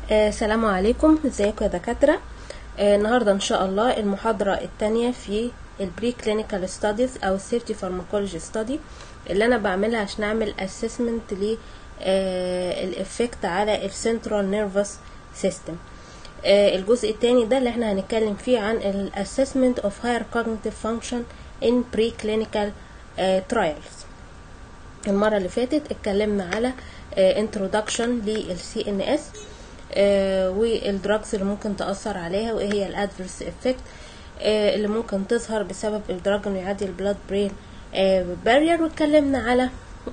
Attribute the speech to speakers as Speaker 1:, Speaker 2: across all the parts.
Speaker 1: آه، السلام عليكم ازيكم يا دكاترة آه، النهاردة ان شاء الله المحاضرة التانية في البري كلينيكال ستاديز او السيفتي فارماكولوجي ستادي اللي انا بعملها عشان اعمل اسسمنت للافكت على السنترال نيرفس سيستم الجزء التاني ده اللي احنا هنتكلم فيه عن الاسسمنت اوف هاير cognitive function in preclinical آه، trials المرة اللي فاتت اتكلمنا على introduction للسي ان اس والدراجز اللي ممكن تأثر عليها وايه هي الادفيرس افكت اللي ممكن تظهر بسبب الدراج انه يعدي البلاد برين بارير واتكلمنا على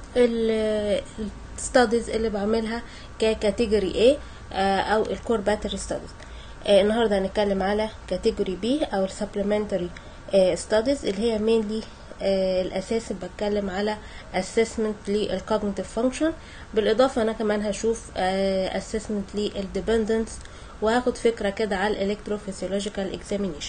Speaker 1: الستاديز اللي بعملها ككاتيجوري A او الكور باتري ستاديز النهارده هنتكلم على كاتيجوري B او السبلمنتري ستاديز اللي هي مينلي آه الاساس بتكلم على assessment للcognitive function بالاضافه انا كمان هشوف آه assessment للديبندنس وهاخد فكره كده على الالكتروفيسيولوجيكال examination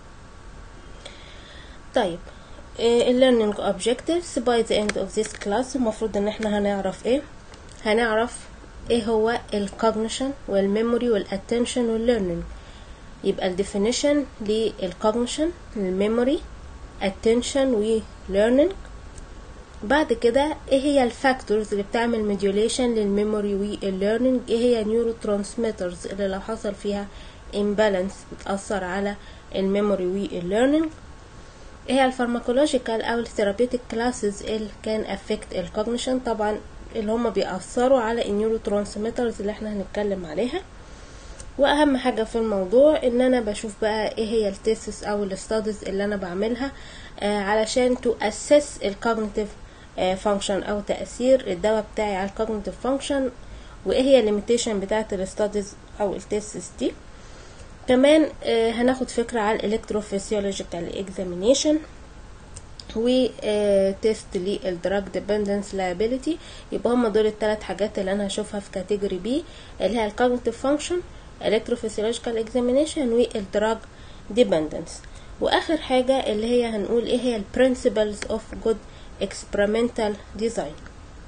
Speaker 1: طيب آه learning objectives by the end of this class المفروض ان احنا هنعرف ايه هنعرف ايه هو الكوجنيشن والميموري والاتنشن والليرنينج يبقى الديفينيشن للكوجنيشن الميموري attention و learning بعد كده ايه هي الفاكتورز اللي بتعمل ميديوليشن للميموري والليرنينج ايه هي نيورو ترانسميترز اللي لو حصل فيها imbalance بتأثر على الميموري والليرنينج ايه هي الفارماكولوجيكال او الثيرابيوتيك كلاسز اللي كان افكت الكوجنيشن طبعا اللي هما بيأثروا على النيورو ترانسميترز اللي احنا هنتكلم عليها واهم حاجه في الموضوع ان انا بشوف بقى ايه هي التيسس او الستاديز اللي انا بعملها آه علشان تو اسس الكوجنيتيف فانكشن او تاثير الدواء بتاعي على الكوجنيتيف فانكشن وايه هي الليميتيشن بتاعه الستاديز او التيسس دي كمان آه هناخد فكره على الالكتروفيسيولوجيكال اكزامينيشن و تيست للدراج ديبندنس لايبيليتي يبقى هما دول الثلاث حاجات اللي انا هشوفها في كاتيجوري بي اللي هي الكوجنيتيف فانكشن electrophysiological examination والدراج dependence واخر حاجة اللي هي هنقول ايه هي principles of good experimental design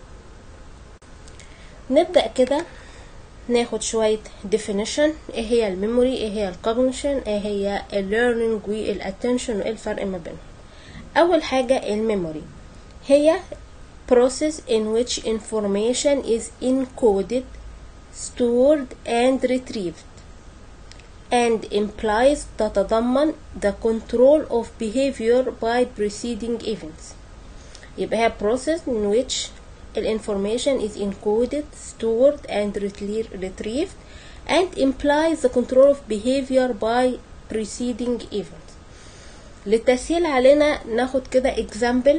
Speaker 1: نبدأ كده ناخد شوية definition ايه هي الميموري ايه هي الكوجنيشن ايه هي learning والاتنشن وايه الفرق ما بينهم اول حاجة الميموري هي process in which information is encoded stored and retrieved and implies تتضمن the control of behavior by preceding events يبقى هي process in which information is encoded stored and retrieved and implies the control of behavior by preceding events للتسهيل علينا ناخد كده example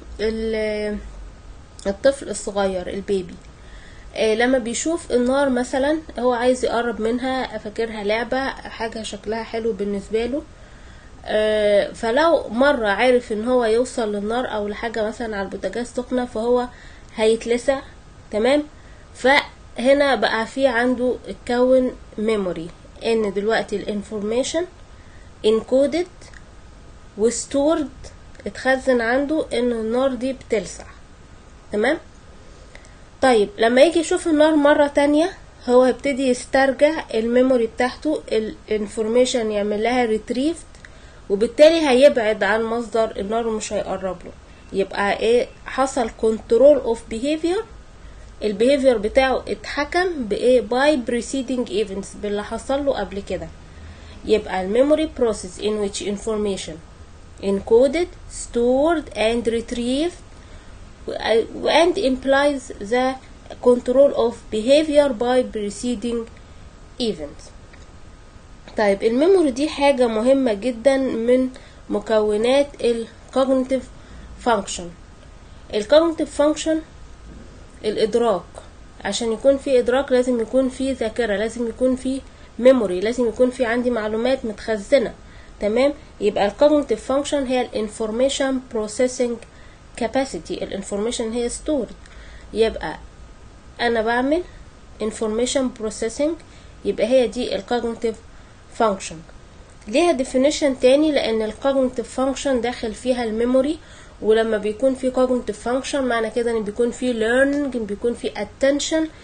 Speaker 1: الطفل الصغير البيبي لما بيشوف النار مثلا هو عايز يقرب منها فاكرها لعبة حاجة شكلها حلو بالنسبة له فلو مرة عارف ان هو يوصل للنار او لحاجة مثلا على البوتاجاز سخنة فهو هيتلسع تمام فهنا بقى في عنده اتكون ميموري ان دلوقتي الانفورميشن انكودد وستورد اتخزن عنده ان النار دي بتلسع تمام طيب لما يجي يشوف النار مرة تانية هو هيبتدي يسترجع الميموري بتاعته الانفورميشن يعمل لها ريتريفد وبالتالي هيبعد عن مصدر النار ومش هيقرب له يبقى ايه حصل كنترول اوف بيهيفير البيهيفير بتاعه اتحكم بايه باي preceding events باللي حصل له قبل كده يبقى الميموري process in which information encoded stored and retrieved and implies the control of behavior by preceding events طيب الميموري دي حاجة مهمة جدا من مكونات الكوجنيتيف فانكشن الكوجنيتيف فانكشن الإدراك عشان يكون في إدراك لازم يكون في ذاكرة لازم يكون في ميموري لازم يكون في عندي معلومات متخزنة تمام يبقى الكوجنيتيف فانكشن هي الانفورميشن بروسيسنج capacity الانفورميشن هي stored يبقى انا بعمل information processing يبقى هي دي الكوجنيتيف function ليها definition تاني لان الكوجنيتيف function داخل فيها الميموري ولما بيكون في cognitive function معنى كده ان بيكون في learning بيكون في attention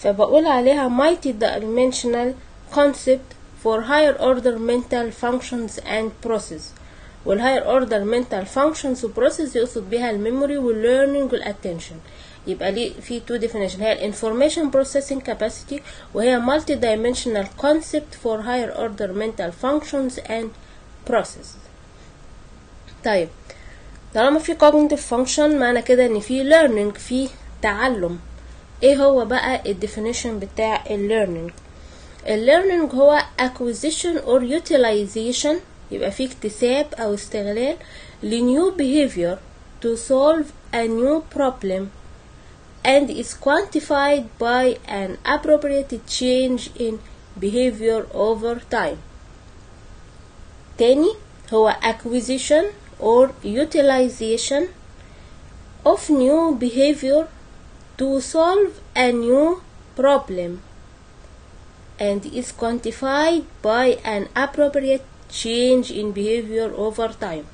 Speaker 1: فبقول عليها multi-dimensional concept for higher order mental functions and process والهاير اوردر mental functions و process يقصد بيها الميموري والlearning والattention يبقى ليه في two definition هي ال information processing capacity وهي multi dimensional concept for higher order mental functions and process طيب طالما في cognitive function معنى كده ان في learning في تعلم ايه هو بقى ال definition بتاع ال learning ال learning هو acquisition or utilization يبقى في اكتساب او استغلال ل new behavior to solve a new problem and is quantified by an appropriate change in behavior over time. تاني هو acquisition or utilization of new behavior to solve a new problem and is quantified by an appropriate change in behavior over time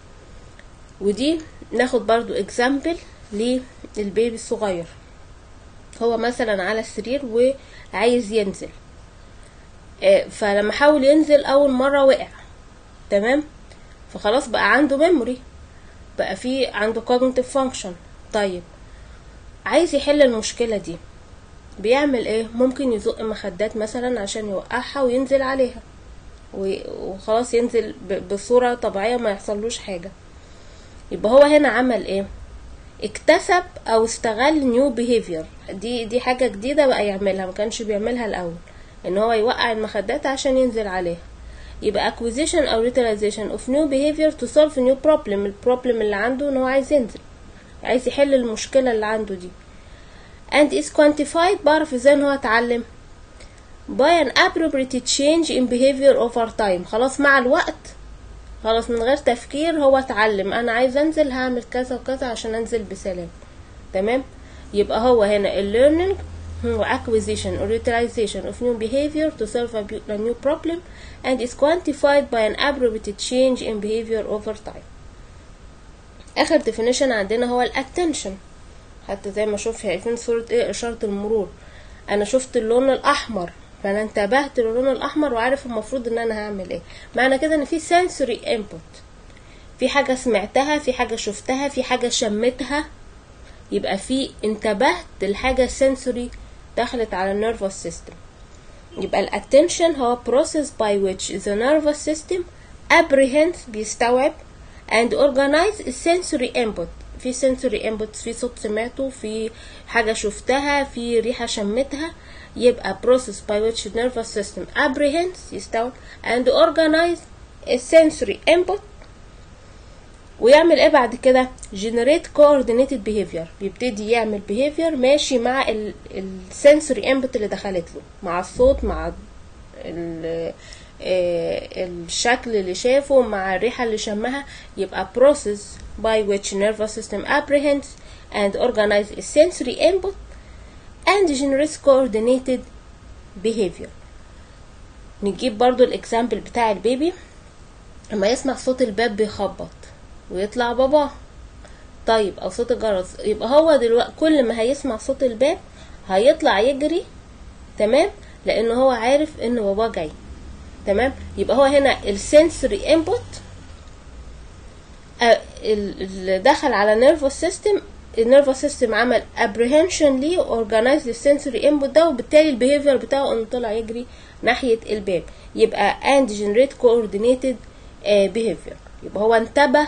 Speaker 1: ودي ناخد برضو example للبيبي الصغير هو مثلا على السرير وعايز ينزل آه، فلما حاول ينزل اول مرة وقع تمام فخلاص بقى عنده memory بقى في عنده cognitive function طيب عايز يحل المشكلة دي بيعمل ايه ممكن يزق مخدات مثلا عشان يوقعها وينزل عليها و- وخلاص ينزل ب- بصورة طبيعية ما يحصلوش حاجة يبقى هو هنا عمل ايه اكتسب او استغل نيو بيهيفير دي دي حاجة جديدة بقى يعملها ما كانش بيعملها الاول ان هو يوقع المخدات عشان ينزل عليها يبقى acquisition او utilization of new behavior to solve a new problem البروبلم اللي عنده ان هو عايز ينزل عايز يحل المشكلة اللي عنده دي and is quantified بعرف ازاي ان هو اتعلم by an appropriate change in behavior over time خلاص مع الوقت خلاص من غير تفكير هو اتعلم انا عايز انزل هعمل كذا وكذا عشان انزل بسلام تمام يبقى هو هنا ال learning هو acquisition or utilization of new behavior to solve a, bu- a new problem and is quantified by an appropriate change in behavior over time اخر definition عندنا هو ال attention حتى زي ما شوف شايفين صورة ايه اشارة المرور انا شفت اللون الاحمر فانا انتبهت للون الاحمر وعارف المفروض ان انا هعمل ايه معنى كده ان في sensory input في حاجة سمعتها في حاجة شفتها في حاجة شمتها يبقى في انتبهت لحاجة sensory دخلت على النيرفس سيستم يبقى الاتنشن هو process by which the nervous system apprehends بيستوعب and organize the sensory input في sensory input في صوت سمعته في حاجة شفتها في ريحة شمتها يبقى process by which the nervous system apprehends يستوعب and organize a sensory input ويعمل ايه بعد كده generate coordinated behavior بيبتدي يعمل behavior ماشي مع ال sensory input اللي دخلت له مع الصوت مع ال آه، الشكل اللي شافه مع الريحة اللي شمها يبقى process by which nervous system apprehends and organize a sensory input and generates coordinated behavior نجيب برضو الاكزامبل بتاع البيبي لما يسمع صوت الباب بيخبط ويطلع باباه طيب او صوت الجرس يبقى هو دلوقتي كل ما هيسمع صوت الباب هيطلع يجري تمام لان هو عارف ان باباه جاي تمام يبقى هو هنا السنسوري انبوت اللي دخل على نيرفوس سيستم النيرفوس سيستم عمل ابريهنشن ليه اورجانيز السنسوري انبوت ده وبالتالي البيهيفير بتاعه انه طلع يجري ناحيه الباب يبقى and generate coordinated uh, behavior يبقى هو انتبه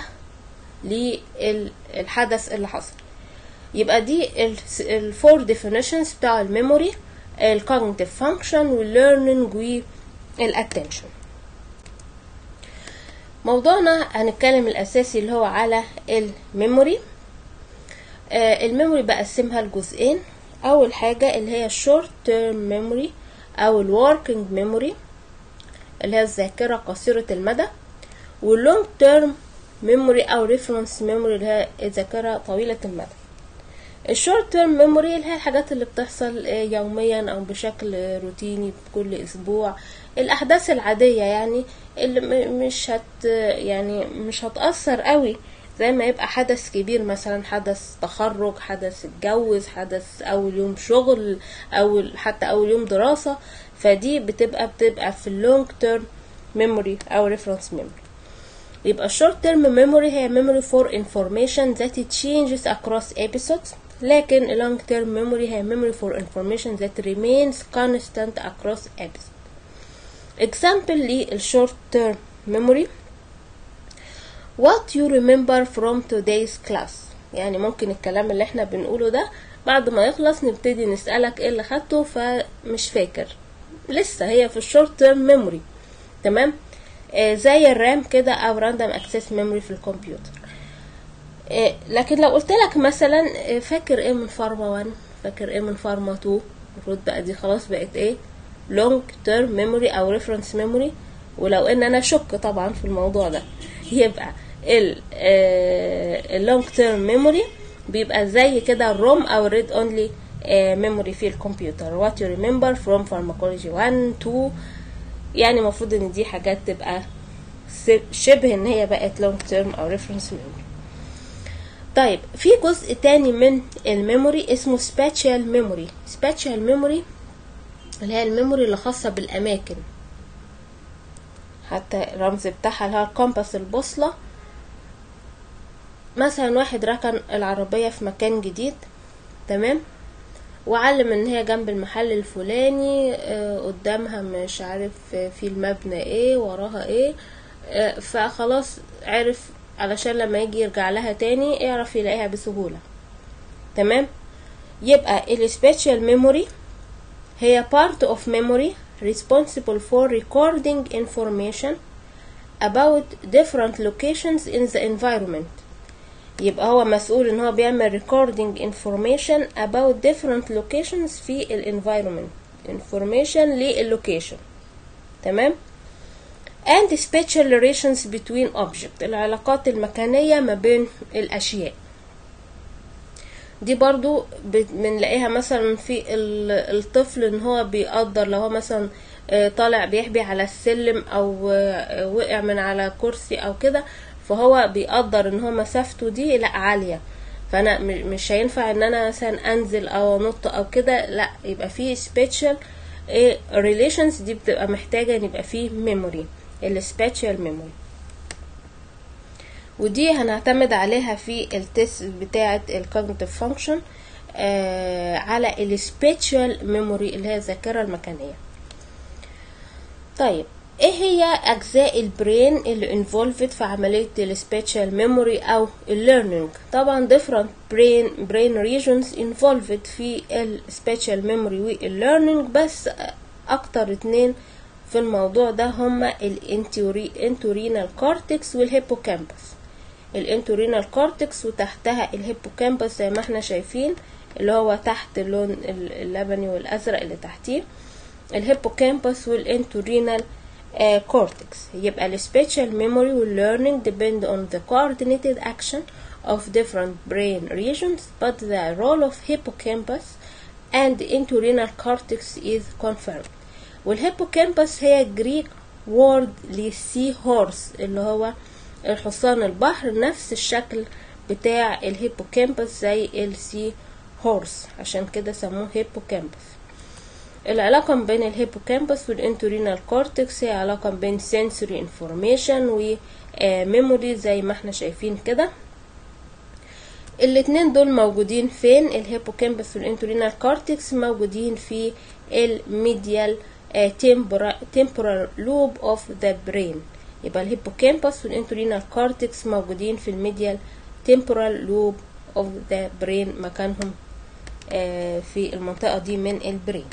Speaker 1: للحدث اللي حصل يبقى دي الفور ديفينيشنز بتاع الميموري الكوجنيتيف فانكشن والليرنينج والاتنشن موضوعنا هنتكلم الاساسي اللي هو على الميموري آه الميموري بقسمها لجزئين اول حاجه اللي هي الشورت تيرم ميموري او الوركينج ميموري اللي هي الذاكره قصيره المدى واللونج تيرم ميموري او ريفرنس ميموري اللي هي الذاكره طويله المدى الشورت تيرم ميموري اللي هي الحاجات اللي بتحصل يوميا او بشكل روتيني كل اسبوع الاحداث العاديه يعني اللي مش هت يعني مش هتاثر قوي زي ما يبقى حدث كبير مثلا حدث تخرج حدث اتجوز حدث اول يوم شغل او حتى اول يوم دراسة فدي بتبقى بتبقى في اللونج تيرم ميموري او ريفرنس ميموري يبقى short term memory هي memory for information that it changes across episodes لكن long term memory هي memory for information that remains constant across episodes example لل short term memory what you remember from today's class يعني ممكن الكلام اللي احنا بنقوله ده بعد ما يخلص نبتدي نسألك ايه اللي خدته فمش فاكر لسه هي في الشورت تيرم ميموري تمام آه زي الرام كده او راندوم اكسس ميموري في الكمبيوتر آه لكن لو قلت لك مثلا آه فاكر ايه من فارما 1 فاكر ايه من فارما 2 المفروض بقى دي خلاص بقت ايه لونج تيرم ميموري او ريفرنس ميموري ولو ان انا شك طبعا في الموضوع ده يبقى اللونج تيرم ميموري بيبقى زي كده الروم او الريد اونلي ميموري في الكمبيوتر what you remember from pharmacology 1 2 يعني المفروض ان دي حاجات تبقى شبه ان هي بقت لونج تيرم او ريفرنس ميموري طيب في جزء تاني من الميموري اسمه spatial memory spatial memory اللي هي الميموري اللي خاصة بالأماكن حتى الرمز بتاعها اللي هو الكومباس البوصلة مثلا واحد ركن العربية في مكان جديد تمام وعلم ان هي جنب المحل الفلاني آه قدامها مش عارف آه في المبنى ايه وراها ايه آه فخلاص عرف علشان لما يجي يرجع لها تاني يعرف يلاقيها بسهولة تمام يبقى السبيشال ميموري هي part of memory responsible for recording information about different locations in the environment يبقى هو مسؤول ان هو بيعمل recording information about different locations في ال environment information للlocation تمام and special relations between object العلاقات المكانية ما بين الأشياء دي برضو بنلاقيها مثلا في الطفل ان هو بيقدر لو هو مثلا طالع بيحبي على السلم او وقع من على كرسي او كده فهو بيقدر ان هو مسافته دي لا عالية فانا مش هينفع ان انا مثلا انزل او انط او كده لا يبقى فيه special relations دي بتبقى محتاجة ان يبقى فيه memory السبيشال ميموري ودي هنعتمد عليها في التست بتاعة الكوجنيتيف فانكشن آه على السبيشال ميموري اللي هي الذاكرة المكانية طيب ايه هي اجزاء البرين اللي انفولفد في عملية السبيشال ميموري او الليرنينج طبعا different brain brain regions involved في السبيشال ميموري والليرنينج بس اكتر اتنين في الموضوع ده هما الانتورينال كورتكس والهيبوكامبس الانتورينال كورتكس وتحتها الهيبوكامبس زي ما احنا شايفين اللي هو تحت اللون اللبني والازرق اللي تحتيه الهيبوكامبس والانتورينال كورتكس يبقى السبيشال ميموري والlearning depend on the coordinated action of different brain regions but the role of hippocampus and entorhinal cortex is confirmed والهيبوكامبس هي جريك وورد للسي هورس اللي هو الحصان البحر نفس الشكل بتاع الهيبوكامبس زي السي هورس عشان كده سموه هيبوكامبس العلاقة بين الهيبوكامبس والانتورينال كورتكس هي علاقة بين sensory information و memory زي ما احنا شايفين كده الاتنين دول موجودين فين الهيبوكامبس والانتورينال كورتكس موجودين في الميديال temporal lobe of the brain يبقى الهيبوكامبس والانتورينال كورتكس موجودين في الميديال temporal lobe of the brain مكانهم في المنطقة دي من البرين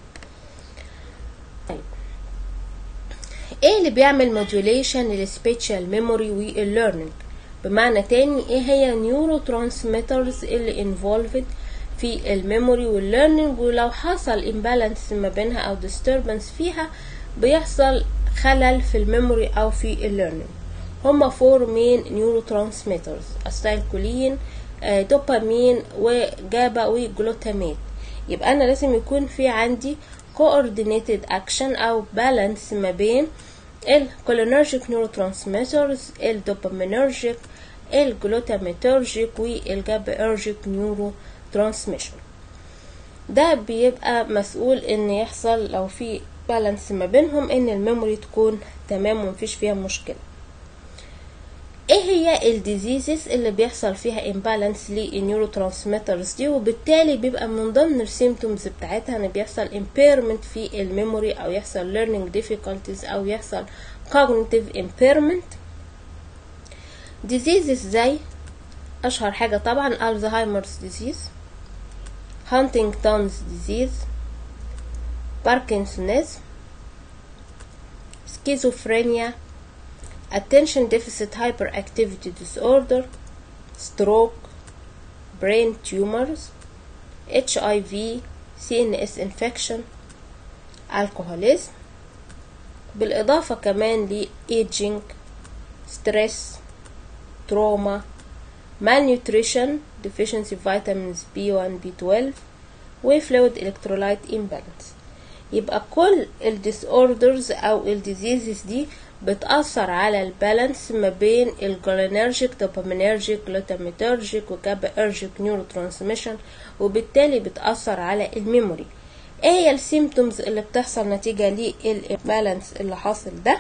Speaker 1: طيب ايه اللي بيعمل modulation للسبيشال ميموري والlearning بمعنى تاني ايه هي نيورو ترانسميترز اللي involved في الميموري والليرنينج ولو حصل امبالانس ما بينها او disturbance فيها بيحصل خلل في الميموري او في الليرنينج هما فور مين نيورو ترانسميترز السايكولين آه دوبامين وجابا وجلوتاميت يبقى انا لازم يكون في عندي coordinated action او بالانس ما بين الكولينرجيك نيورو ترانسميترز الدوبامينرجيك الجلوتاميترجيك والجابيرجيك نيورو ترانسميشن ده بيبقى مسؤول ان يحصل لو في بالانس ما بينهم ان الميموري تكون تمام ومفيش فيها مشكله ايه هي الديزيزز اللي بيحصل فيها امبالانس للنيورو ترانسميترز دي وبالتالي بيبقى من ضمن السيمتومز بتاعتها ان بيحصل impairment في الميموري او يحصل learning difficulties او يحصل cognitive impairment diseases زي اشهر حاجه طبعا الزهايمرز ديزيز هانتنجتونز ديزيز باركنسونيزم سكيزوفرينيا attention deficit hyperactivity disorder stroke brain tumors HIV CNS infection alcoholism بالإضافة كمان ل aging stress trauma malnutrition deficiency vitamins B1 B12 وفلويد electrolyte imbalance يبقى كل ال disorders أو ال diseases دي بتأثر على البالانس ما بين الجلينرجيك دوبامينرجيك جلوتاميترجيك وكابيرجيك نيورو ترانسميشن وبالتالي بتأثر على الميموري ايه هي السيمتومز اللي بتحصل نتيجة للبالانس اللي حاصل ده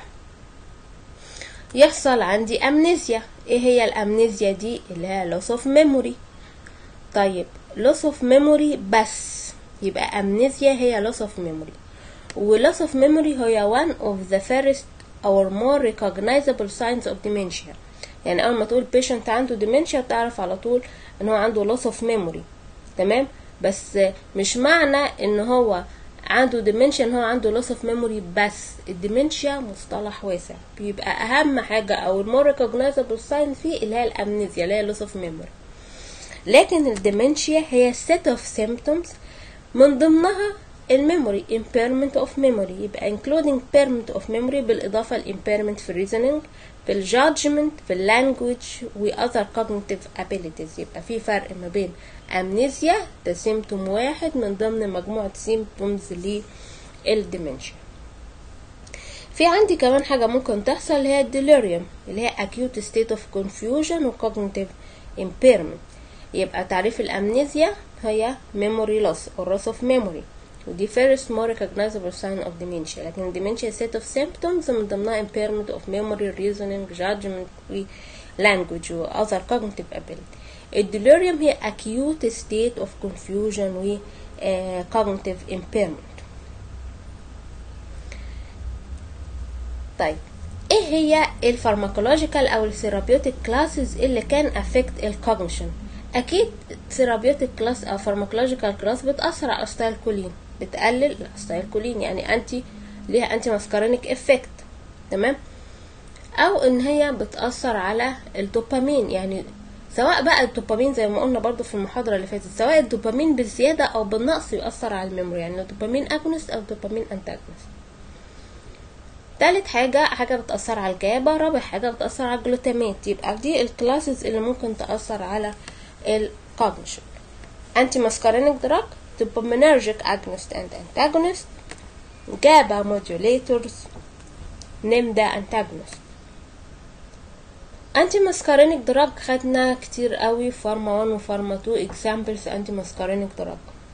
Speaker 1: يحصل عندي امنيزيا ايه هي الامنيزيا دي اللي هي loss of memory طيب loss of memory بس يبقى امنيزيا هي loss of memory و loss of memory هي one of the first or more recognizable signs of dementia يعني اول ما تقول patient عنده dementia تعرف على طول ان هو عنده loss of memory تمام بس مش معنى ان هو عنده dementia ان هو عنده loss of memory بس الديمنشيا مصطلح واسع بيبقى اهم حاجة او المور recognizable sign فيه اللي هي الامنيزيا اللي هي loss of memory لكن الديمنشيا هي set of symptoms من ضمنها الميموري impairment of memory يبقى including impairment of memory بالإضافة ل impairment في reasoning في الجادجمنت في اللانجوج و other cognitive abilities يبقى في فرق ما بين amnesia ده سيمتوم واحد من ضمن مجموعة symptoms للديمنشيا في عندي كمان حاجة ممكن تحصل اللي هي delirium اللي هي acute state of confusion و cognitive impairment يبقى تعريف الأمنيزيا هي memory loss or loss of memory ودي first more recognizable sign of dementia لكن dementia set of symptoms من ضمنها impairment of memory reasoning judgment و language و other cognitive ability الdelirium هي acute state of confusion و uh, cognitive impairment طيب ايه هي الفارماكولوجيكال او الثيرابيوتيك كلاسز اللي كان افكت الكوجنيشن اكيد ثيرابيوتيك كلاس او فارماكولوجيكال كلاس بتاثر على الاسيتيلكولين بتقلل الاسيتيلكولين يعني انتي ليها انتي ماسكارينيك افكت تمام او ان هي بتاثر على الدوبامين يعني سواء بقى الدوبامين زي ما قلنا برضو في المحاضره اللي فاتت سواء الدوبامين بالزياده او بالنقص يؤثر على الميموري يعني الدوبامين اجونست او الدوبامين انتاجونست تالت حاجة حاجة بتأثر على الجابة رابع حاجة بتأثر على الجلوتامات يبقى دي الكلاسز اللي ممكن تأثر على الكوجنيشن انتي ماسكارينيك دراج dopaminergic agonist and antagonist GABA modulators NMDA antagonist انتي ماسكارينيك دراج خدنا كتير قوي فارما 1 وفارما 2 examples انتي ماسكارينيك دراج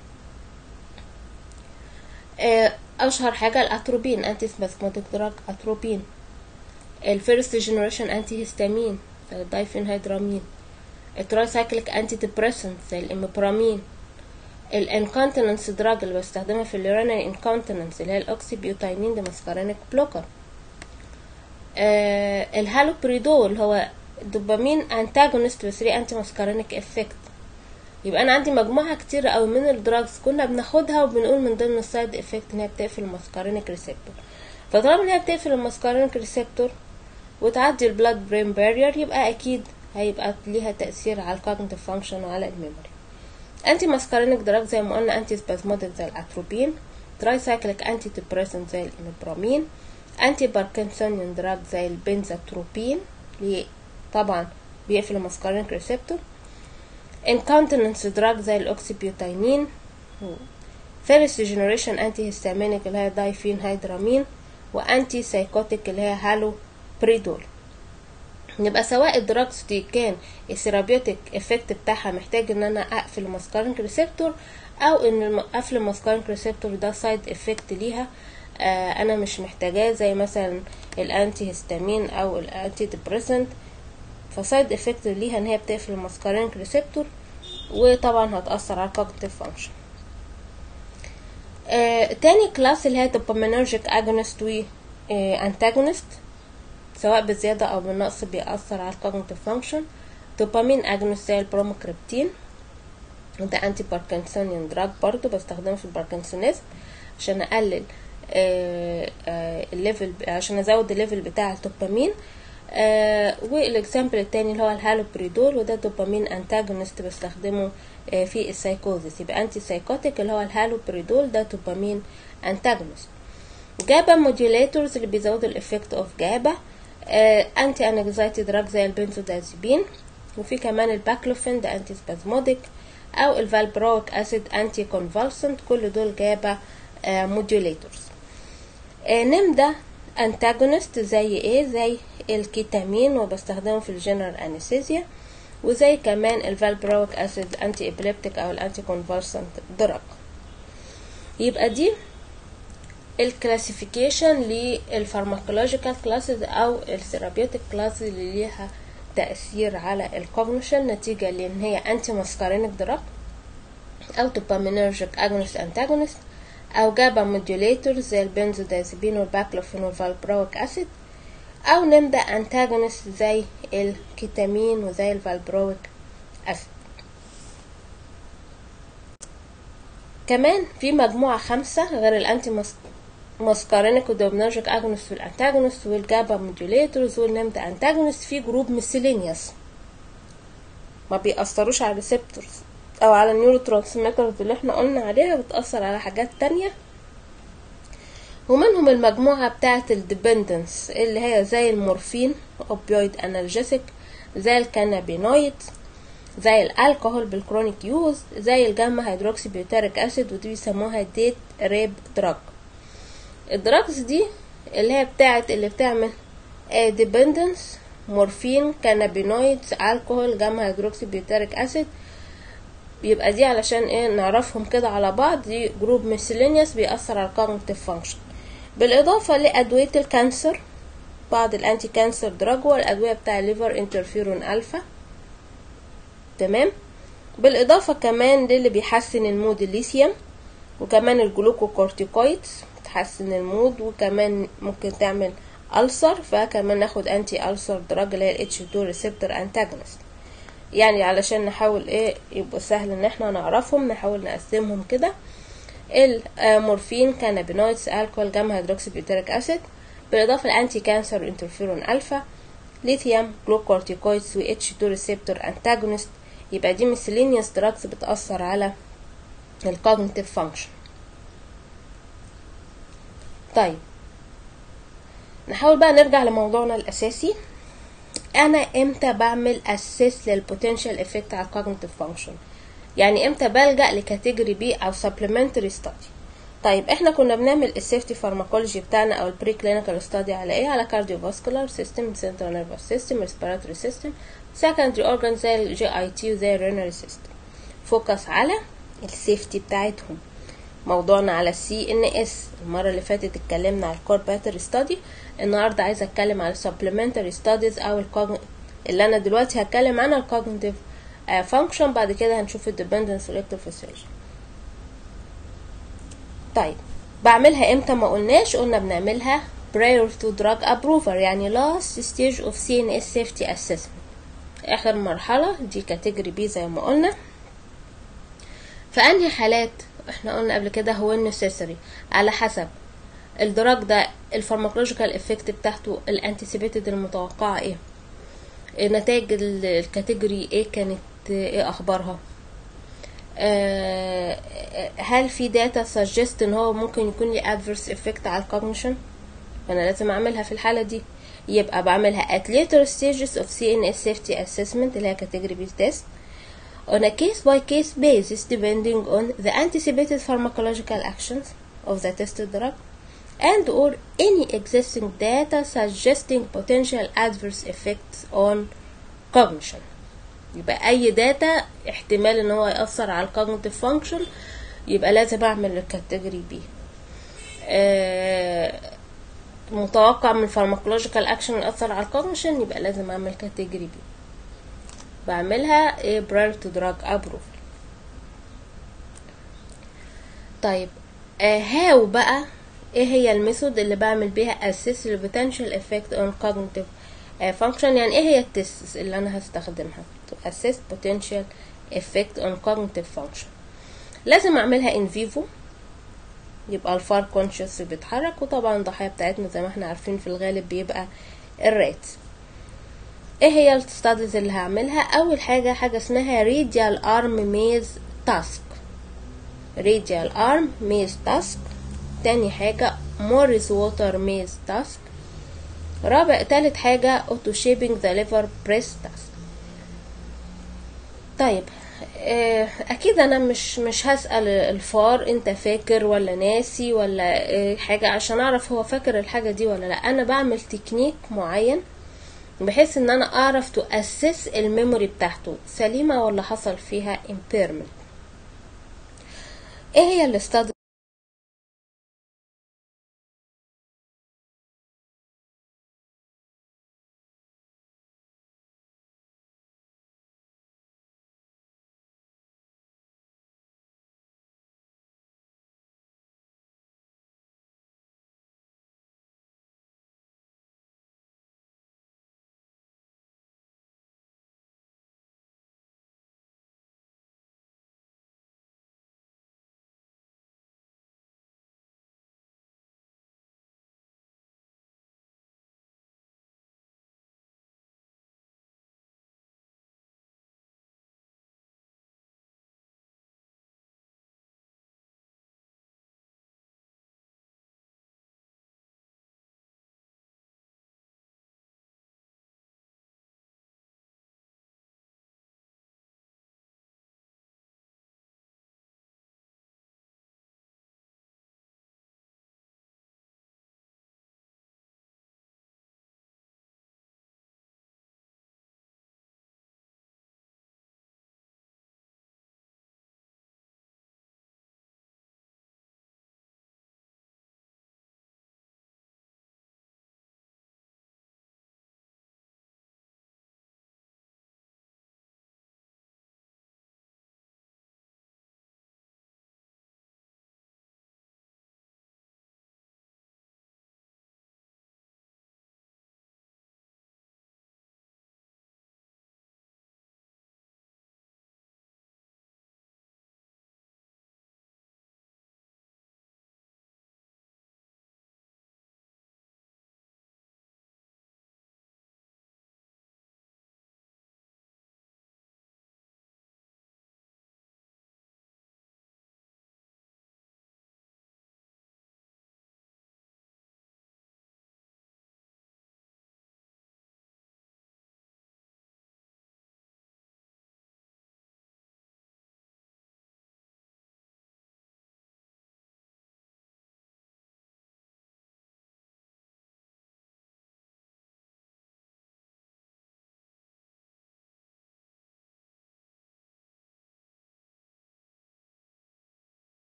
Speaker 1: اشهر حاجه الاتروبين انتي سباسماتيك دراج اتروبين الفيرست جنريشن انتي هيستامين زي الدايفينهيدرامين الترايسايكليك انتي ديبريسنت زي الاميبرامين الانكونتيننس دراج اللي بستخدمها في اليورينري انكونتيننس اللي هي الاوكسيبيوتاينين ده ماسكارينيك بلوكر آه الهالوبريدول هو دوبامين انتاجونست بس ليه انتي ماسكارينيك افكت يبقى انا عندي مجموعه كتير قوي من الدراجز كنا بناخدها وبنقول من ضمن السايد افكت ان هي بتقفل الماسكارينيك ريسبتور فطالما ان هي بتقفل الماسكارينيك ريسبتور وتعدي البلاد برين بارير يبقى اكيد هيبقى ليها تاثير على الكوجنيتيف فانكشن وعلى الميموري انتي ماسكارينيك دراج زي ما قلنا انتي سبازموديك زي الاتروبين تراي سايكليك انتي ديبريسنت زي الاميبرامين انتي باركنسونيان دراج زي البنزاتروبين اللي طبعا بيقفل الماسكارينيك ريسبتور incontinence دراج زي الاوكسيبيوتاينين فيرست جنريشن انتي هيستامينيك اللي هي دايفين هيدرامين وانتي سايكوتيك اللي هي هالو بريدول يبقى سواء الدراجز دي كان الثيرابيوتيك افكت بتاعها محتاج ان انا اقفل الماسكارينج ريسبتور او ان الم- قفل الماسكارينج ريسبتور ده سايد افكت ليها آه انا مش محتاجاه زي مثلا الانتي هيستامين او الانتي ديبريسنت فسايد افكت ليها ان هي بتقفل الماسكارينج ريسبتور وطبعا هتأثر على الكوجنيتيف فانكشن آه تاني كلاس اللي هي دوبامينرجيك اجونست و انتاجونست سواء بزيادة أو بالنقص بيأثر على الكوجنيتيف فانكشن دوبامين اجونست زي البروموكريبتين ده انتي باركنسونيان دراج برضو بستخدمه في الباركنسونيزم عشان اقلل آه، آه، الليفل عشان ازود الليفل بتاع الدوبامين آه والاكزامبل التاني اللي هو الهالوبريدول وده دوبامين انتاجونست بستخدمه آه في السايكوزيس يبقى انتي سايكوتيك اللي هو الهالوبريدول ده دوبامين انتاجونست جابا موديوليتورز اللي بيزودوا الافكت اوف جابا انتي انكزايتي دراج زي البنزودازيبين وفي كمان الباكلوفين ده انتي سبازموديك او الفالبرويك اسيد انتي كونفالسنت كل دول جابا موديوليتورز نم ده انتاجونست زي ايه زي الكيتامين وبستخدمه في الجنرال انستيزيا وزي كمان الفالبرويك اسيد انتي ابليبتيك او الانتي كونفالسنت دراج يبقى دي الكلاسيفيكيشن للفارماكولوجيكال كلاسز او الثيرابيوتيك كلاسز اللي ليها تأثير على الكوجنيشن نتيجة لان هي انتي ماسكارينيك دراج او دوبامينرجيك اجونست انتاجونست او جابا موديوليتور زي البنزودازيبين والباكلوفين والفالبرويك اسيد او نمدا انتاجونست زي الكيتامين وزي الفالبرويك اسيد كمان في مجموعة خمسة غير الانتي ماسكارينيك ودوبنرجيك اجونست والانتاجونست والجابا موديوليتورز والنمدا انتاجونست في جروب ميسيلينيوس ما بيأثروش على الريسبتورز او على النيورو ترانسميترز اللي احنا قلنا عليها بتأثر على حاجات تانية ومنهم المجموعة بتاعة الديبندنس اللي هي زي المورفين اوبيويد انالجيسيك زي الكانابينويد زي الالكوهول بالكرونيك يوز زي الجاما هيدروكسي بيوتاريك اسيد ودي بيسموها ديت ريب دراج الدراجز دي اللي هي بتاعت اللي بتعمل ديبندنس مورفين كانابينويدز الكحول جاما هيدروكسي بيوتاريك اسيد يبقى دي علشان ايه نعرفهم كده على بعض دي جروب ميسيلينيوس بيأثر على الكوجنيتيف فانكشن بالإضافة لأدوية الكانسر بعض الأنتي كانسر دراج والأدوية بتاع الليفر انترفيرون ألفا تمام بالإضافة كمان للي بيحسن المود الليثيوم وكمان الجلوكوكورتيكويدز تحسن المود وكمان ممكن تعمل ألسر فكمان ناخد أنتي ألسر دراج اللي هي الاتش 2 ريسبتور انتاجونست يعني علشان نحاول ايه يبقى سهل ان احنا نعرفهم نحاول نقسمهم كده المورفين كانابينويدز الكحول جاما هيدروكسي بيوتريك اسيد بالاضافه لانتي كانسر انترفيرون الفا ليثيوم جلوكورتيكويدز و اتش 2 ريسبتور انتاجونست يبقى دي miscellaneous دراجز بتأثر على الكوجنيتيف فانكشن طيب نحاول بقى نرجع لموضوعنا الأساسي أنا إمتى بعمل أسيس للبوتنشال إفكت على الكوجنيتيف فانكشن يعني إمتى بلجأ لكاتيجوري بي أو supplementary study طيب احنا كنا بنعمل السيفتي فارماكولوجي بتاعنا او البري كلينيكال ستادي على ايه على كارديوفاسكولار سيستم سنترال نيرفس سيستم ريسبيراتوري سيستم سكندري اورجان زي الجي اي تي وزي الرينري سيستم فوكس على السيفتي بتاعتهم موضوعنا على السي ان اس المره اللي فاتت اتكلمنا على الكور باتر ستادي النهارده عايزه اتكلم على supplementary ستاديز او الكوجن... اللي انا دلوقتي هتكلم عنها الكوجنيتيف فانكشن بعد كده هنشوف الديبندنس والالكتروفيسيولوجي طيب بعملها امتى ما قلناش قلنا بنعملها prior to drug approval يعني last stage of CNS safety assessment اخر مرحلة دي كاتيجوري بي زي ما قلنا فانهي حالات احنا قلنا قبل كده هو necessary على حسب الدراج ده الفارماكولوجيكال افكت بتاعته الانتسيبيتد المتوقعة ايه نتائج الكاتيجوري ايه كانت ايه اخبارها آه هل في داتا سجست ان هو ممكن يكون لي adverse effect على الكوجنيشن فانا لازم اعملها في الحاله دي يبقى بعملها at later stages of CNS safety assessment اللي هي category based test on a case by case basis depending on the anticipated pharmacological actions of the tested drug and or any existing data suggesting potential adverse effects on cognition يبقى اي داتا احتمال ان هو يأثر على الكوجنيتيف فانكشن يبقى لازم اعمل الكاتيجوري بي آه متوقع من الفارماكولوجيكال اكشن يأثر على الكوجنيشن يبقى لازم اعمل كاتيجوري بي بعملها ايه prior to drug approval طيب آه هاو بقى ايه هي الميثود اللي بعمل بيها assess the potential effect on cognitive آه function يعني ايه هي التست اللي انا هستخدمها to assess potential effect on cognitive function لازم اعملها in vivo يبقى الفار كونشس بيتحرك وطبعا الضحية بتاعتنا زي ما احنا عارفين في الغالب بيبقى الرات ايه هي الستاديز اللي هعملها اول حاجة حاجة اسمها radial arm maze task radial arm maze task تاني حاجة موريس ووتر ميز تاسك رابع تالت حاجة اوتو شيبينج ذا ليفر بريس تاسك طيب آه، اكيد انا مش مش هسأل الفار انت فاكر ولا ناسي ولا آه، حاجة عشان اعرف هو فاكر الحاجة دي ولا لا انا بعمل تكنيك معين بحيث ان انا اعرف تو اسس الميموري بتاعته سليمة ولا حصل فيها impairment ايه هي الاستاد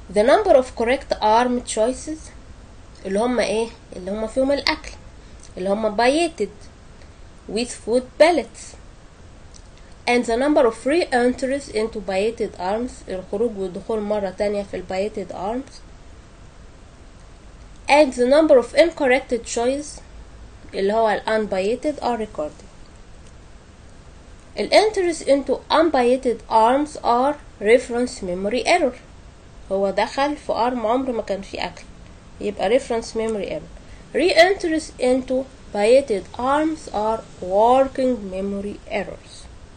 Speaker 1: the number of correct arm choices اللي هم ايه اللي هم فيهم الاكل اللي هم baited with food pellets and the number of free entries into baited arms الخروج والدخول مرة تانية في ال baited arms and the number of incorrect choice اللي هو ال unbaited are recorded ال entries into unbaited arms are reference memory error هو دخل في arm عمر ما كان فيه أكل يبقى reference memory error re-entries into baited arms are working memory errors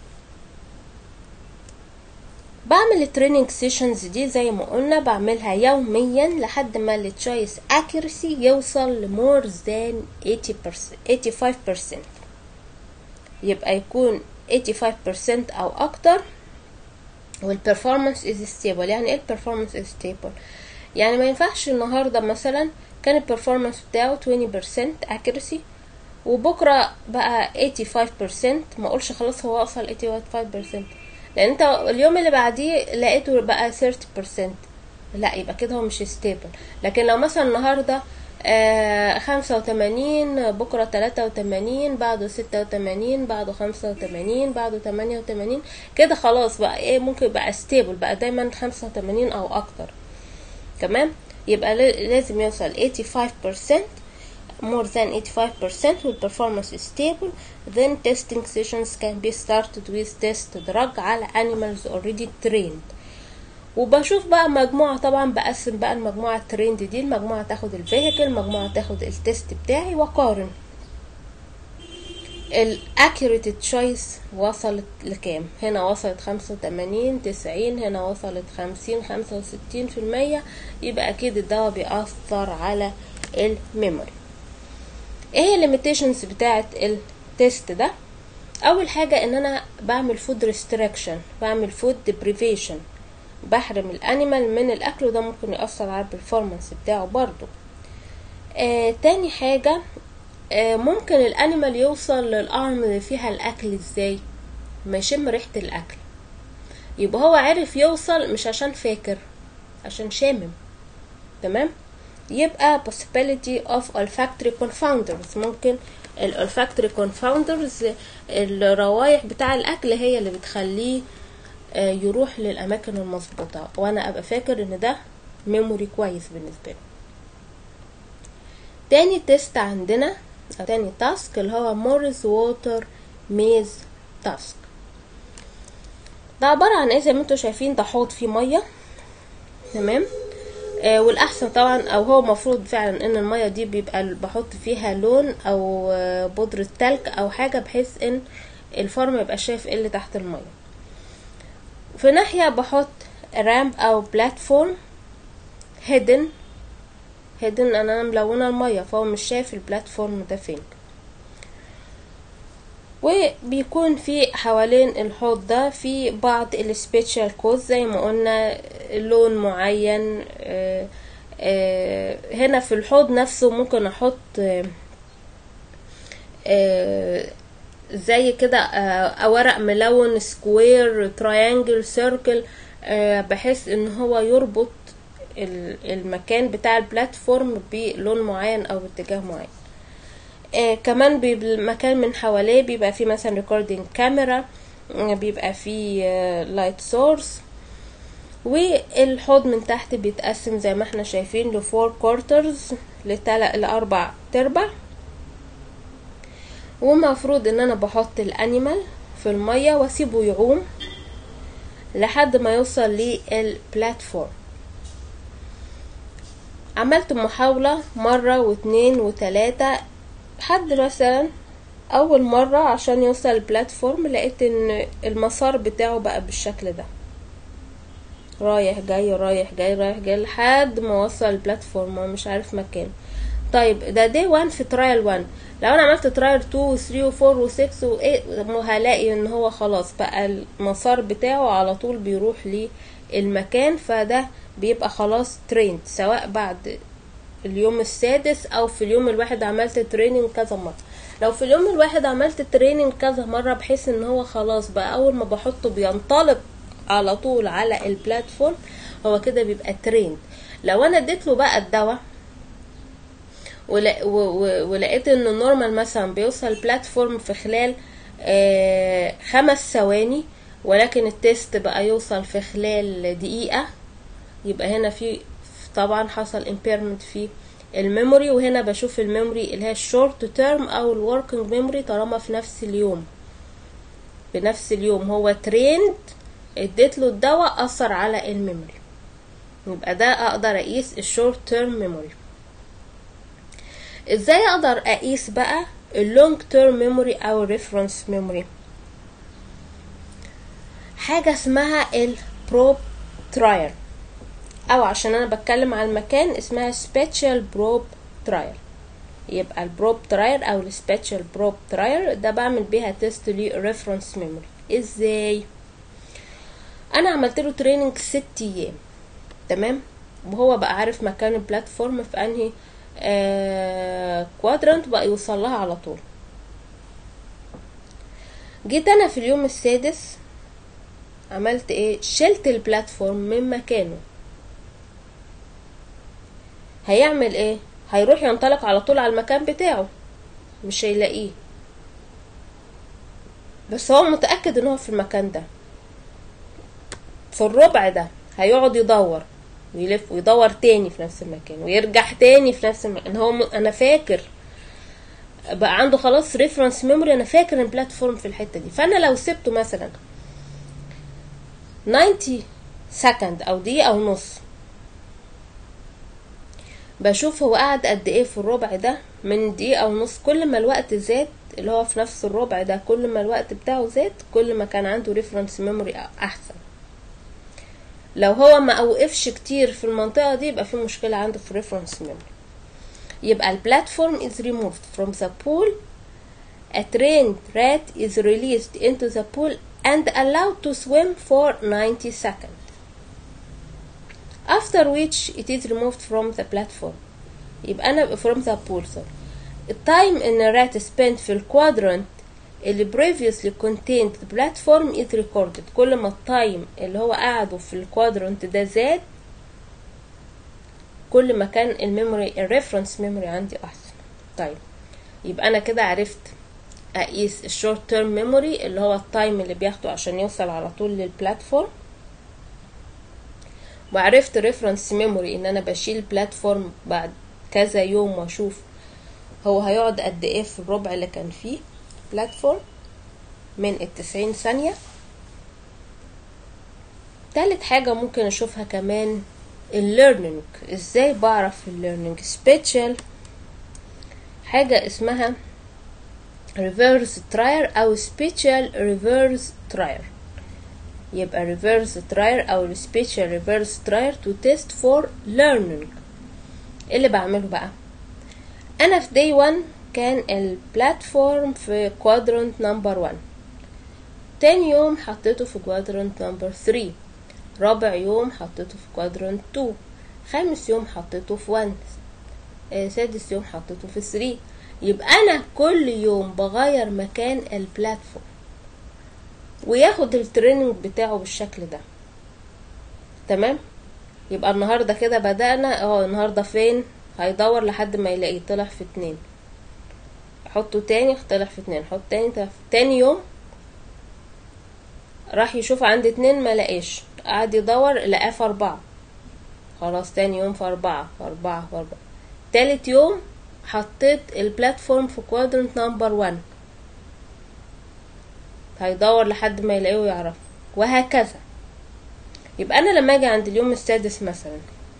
Speaker 1: بعمل التريننج سيشنز دي زي ما قلنا بعملها يوميا لحد ما التشويس accuracy يوصل لمور ذان 85% يبقى يكون 85% او اكتر والبرفورمانس از ستيبل يعني ايه البرفورمانس از ستيبل يعني ما ينفعش النهارده مثلا كان البرفورمانس بتاعه 20% accuracy وبكره بقى 85% ما اقولش خلاص هو وصل 85% لان انت اليوم اللي بعديه لقيته بقى 30% لا يبقى كده هو مش ستيبل لكن لو مثلا النهارده خمسة وتمانين بكرة تلاتة وتمانين بعده ستة وتمانين بعده خمسة وتمانين بعده تمانية وتمانين كده خلاص بقى ايه ممكن يبقى ستيبل بقى دايما خمسة وتمانين او اكتر تمام يبقى لازم يوصل 85% more than 85% with performance is stable then testing sessions can be started with test drug على animals already trained وبشوف بقى مجموعة طبعا بقسم بقى المجموعة التريند دي المجموعة تاخد الفيهيكل مجموعة تاخد التست بتاعي واقارن الاكيوريت تشويس وصلت لكام هنا وصلت خمسة وتمانين تسعين هنا وصلت خمسين خمسة وستين في المية يبقى اكيد الدواء بيأثر على الميموري ايه هي الليميتيشنز بتاعت التست ده اول حاجة ان انا بعمل فود ريستريكشن بعمل فود ديبريفيشن بحرم الانيمال من الاكل وده ممكن يأثر على البرفورمانس بتاعه برضو آه تاني حاجة آه ممكن الانيمال يوصل للارم اللي فيها الاكل ازاي ما يشم ريحة الاكل يبقى هو عرف يوصل مش عشان فاكر عشان شامم تمام يبقى possibility of olfactory confounders ممكن ال olfactory confounders الروايح بتاع الاكل هي اللي بتخليه يروح للاماكن المظبوطه وانا ابقى فاكر ان ده ميموري كويس بالنسبه له تاني تيست عندنا أو تاني تاسك اللي هو موريس ووتر ميز تاسك ده عبارة عن ايه زي ما انتوا شايفين ده حوض فيه مية تمام آه والاحسن طبعا او هو مفروض فعلا ان المية دي بيبقى بحط فيها لون او آه بودرة تلج او حاجة بحيث ان الفار ميبقى شايف ايه اللي تحت المية في ناحية بحط رامب او بلاتفورم هيدن هيدن انا ملونة المية فهو مش شايف البلاتفورم ده فين وبيكون في حوالين الحوض ده في بعض السبيشال كود زي ما قلنا لون معين آآ آآ هنا في الحوض نفسه ممكن احط زي كده ورق ملون سكوير تراينجل سيركل بحيث ان هو يربط المكان بتاع البلاتفورم بلون معين او باتجاه معين آه كمان بيبقى المكان من حواليه بيبقى فيه مثلا ريكوردينج كاميرا بيبقى فيه لايت آه سورس والحوض من تحت بيتقسم زي ما احنا شايفين لفور كورترز لأربع تربع ومفروض ان انا بحط الانيمال في المية واسيبه يعوم لحد ما يوصل للبلاتفورم عملت محاولة مرة واتنين وتلاتة حد مثلا اول مرة عشان يوصل البلاتفورم لقيت ان المسار بتاعه بقى بالشكل ده رايح جاي رايح جاي رايح جاي لحد ما وصل البلاتفورم ومش عارف مكانه طيب ده دي 1 في ترايل 1 لو انا عملت ترايل 2 و 3 و 4 و 6 و 8 هلاقي ان هو خلاص بقى المسار بتاعه على طول بيروح للمكان فده بيبقى خلاص تريند سواء بعد اليوم السادس او في اليوم الواحد عملت تريننج كذا مرة لو في اليوم الواحد عملت تريننج كذا مرة بحيث ان هو خلاص بقى اول ما بحطه بينطلق على طول على البلاتفورم هو كده بيبقى تريند لو انا اديت له بقى الدواء ولا- و- و- ولقيت ان النورمال مثلا بيوصل بلاتفورم في خلال آه، خمس ثواني ولكن التيست بقى يوصل في خلال دقيقة يبقى هنا في طبعا حصل impairment في الميموري وهنا بشوف الميموري اللي هي الشورت تيرم او الوركينج ميموري طالما في نفس اليوم بنفس اليوم هو تريند اديت له الدواء اثر على الميموري يبقى ده اقدر اقيس الشورت تيرم ميموري ازاي اقدر اقيس بقى اللونج تيرم ميموري او الريفرنس ميموري حاجه اسمها البروب ترايل او عشان انا بتكلم على المكان اسمها سبيشال بروب ترايل يبقى البروب ترايل او السبيشال بروب ترايل ده بعمل بيها تيست للريفرنس ميموري ازاي انا عملت له تريننج ست ايام تمام وهو بقى عارف مكان البلاتفورم في انهي آه كوادرانت بقى يوصل لها على طول جيت انا في اليوم السادس عملت ايه شلت البلاتفورم من مكانه هيعمل ايه هيروح ينطلق على طول على المكان بتاعه مش هيلاقيه بس هو متأكد ان هو في المكان ده في الربع ده هيقعد يدور ويلف ويدور تاني في نفس المكان ويرجع تاني في نفس المكان هو م... انا فاكر بقى عنده خلاص ريفرنس ميموري انا فاكر البلاتفورم في الحته دي فانا لو سبته مثلا 90 سكند او دقيقه او نص بشوف هو قعد قد ايه في الربع ده من دقيقة ونص كل ما الوقت زاد اللي هو في نفس الربع ده كل ما الوقت بتاعه زاد كل ما كان عنده ريفرنس ميموري احسن لو هو ما اوقفش كتير في المنطقة دي يبقى في مشكلة عنده في ريفرنس ميموري يبقى البلاتفورم is removed from the pool a trained rat is released into the pool and allowed to swim for 90 seconds after which it is removed from the platform يبقى انا from the pool sorry التايم ان الرات spent في الكوادرانت اللي previously contained the platform is recorded كل ما التايم اللي هو قعده في الكوادرانت ده زاد كل ما كان الميموري الريفرنس ميموري عندي احسن طيب يبقى انا كده عرفت اقيس الشورت تيرم ميموري اللي هو التايم اللي بياخده عشان يوصل على طول للبلاتفورم وعرفت ريفرنس ميموري ان انا بشيل بلاتفورم بعد كذا يوم واشوف هو هيقعد قد ايه في الربع اللي كان فيه بلاتفورم من التسعين ثانية تالت حاجة ممكن اشوفها كمان الليرنينج ازاي بعرف الليرنينج سبيشال حاجة اسمها reverse trial او special reverse trial يبقى reverse trial او special reverse trial to test for learning إيه اللي بعمله بقى انا في day 1 كان البلاتفورم في quadrant number 1 تاني يوم حطيته في quadrant number 3 رابع يوم حطيته في quadrant 2 خامس يوم حطيته في 1 آه، سادس يوم حطيته في 3 يبقى انا كل يوم بغير مكان البلاتفورم وياخد التريننج بتاعه بالشكل ده تمام يبقى النهارده كده بدأنا اه النهارده فين هيدور لحد ما يلاقيه طلع في اتنين حطه تاني طلع في اتنين حط تاني طلع في تاني يوم راح يشوف عند اتنين ما لقاش قعد يدور لقاه في اربعة خلاص تاني يوم في اربعة في اربعة في اربعة تالت يوم حطيت البلاتفورم في كوادرنت نمبر 1 هيدور لحد ما يلاقيه ويعرفه وهكذا يبقى انا لما اجي عند اليوم السادس مثلا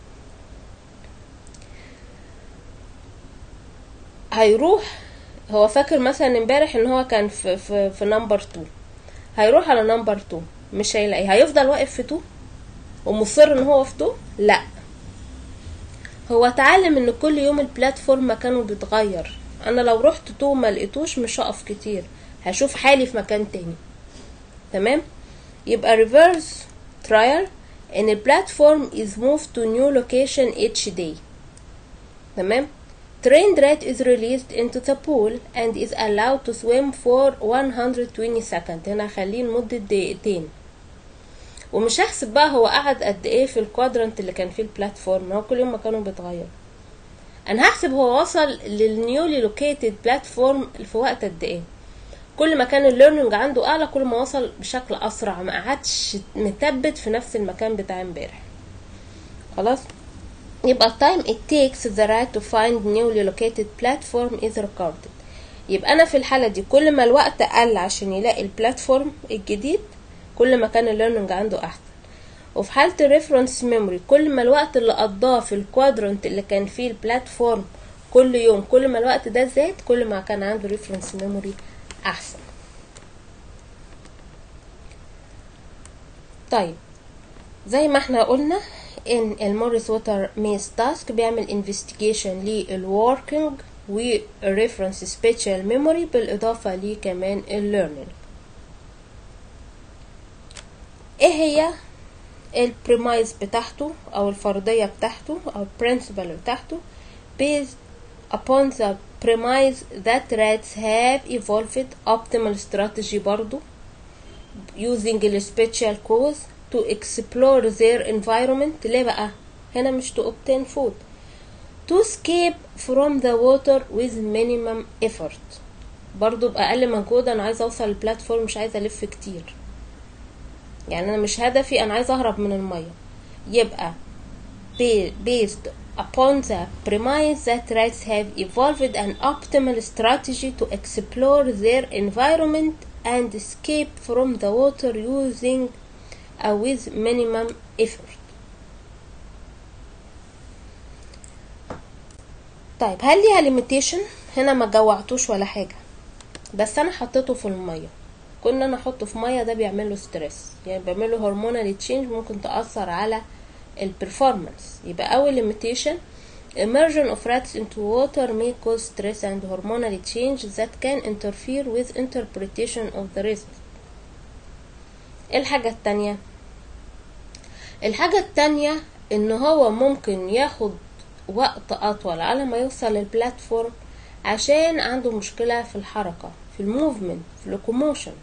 Speaker 1: هيروح هو فاكر مثلا امبارح ان هو كان في في, في نمبر 2 هيروح على نمبر 2 مش هيلاقيه هيفضل واقف في 2 ومصر ان هو في 2 لا هو اتعلم ان كل يوم البلاتفورم مكانه بيتغير انا لو رحت 2 ما لقيتوش مش هقف كتير هشوف حالي في مكان تاني تمام يبقى reverse trial ان البلاتفورم is moved to new location each day تمام trained rat is released into the pool and is allowed to swim for 120 seconds هنا هخليه لمدة دقيقتين ومش هحسب بقى هو قعد قد ايه في الكوادرنت اللي كان فيه البلاتفورم هو كل يوم مكانه بيتغير انا هحسب هو وصل للنيولي لوكيتد بلاتفورم في وقت قد ايه كل ما كان الليرنينج عنده اعلى كل ما وصل بشكل اسرع ما قعدش مثبت في نفس المكان بتاع امبارح خلاص يبقى time it takes the right to find newly located platform is recorded يبقى انا في الحاله دي كل ما الوقت قل عشان يلاقي البلاتفورم الجديد كل ما كان الليرنينج عنده احسن وفي حالة الريفرنس ميموري كل ما الوقت اللي قضاه في الكوادرنت اللي كان فيه البلاتفورم كل يوم كل ما الوقت ده زاد كل ما كان عنده ريفرنس ميموري احسن طيب زي ما احنا قلنا ان الموريس ووتر ميز تاسك بيعمل انفستيجيشن للوركينج والريفرنس سبيشال ميموري بالاضافه ليه كمان الليرنينج ايه هي البريمايز بتاعته او الفرضيه بتاعته او البرنسبل بتاعته based upon the premise that rats have evolved optimal strategy برضو using a special cause to explore their environment ليه بقى هنا مش to obtain food to escape from the water with minimum effort برضو بأقل مجهود أنا عايزة أوصل للبلاتفورم مش عايزة ألف كتير يعني أنا مش هدفي أنا عايزة أهرب من المية يبقى based upon the premise that rats have evolved an optimal strategy to explore their environment and escape from the water using uh, with minimum effort. طيب هل ليها limitation؟ هنا ما جوعتوش ولا حاجة بس أنا حطيته في المية كنا أنا أحطه في مية ده بيعمل له ستريس يعني بيعمل له هرمونال تشينج ممكن تأثر على البرفورمانس يبقى أول limitation immersion of rats into water may cause stress and hormonal change that can interfere with interpretation of the result الحاجة التانية الحاجة التانية ان هو ممكن ياخد وقت اطول على ما يوصل للبلاتفورم عشان عنده مشكلة في الحركة في الموفمنت في اللوكوموشن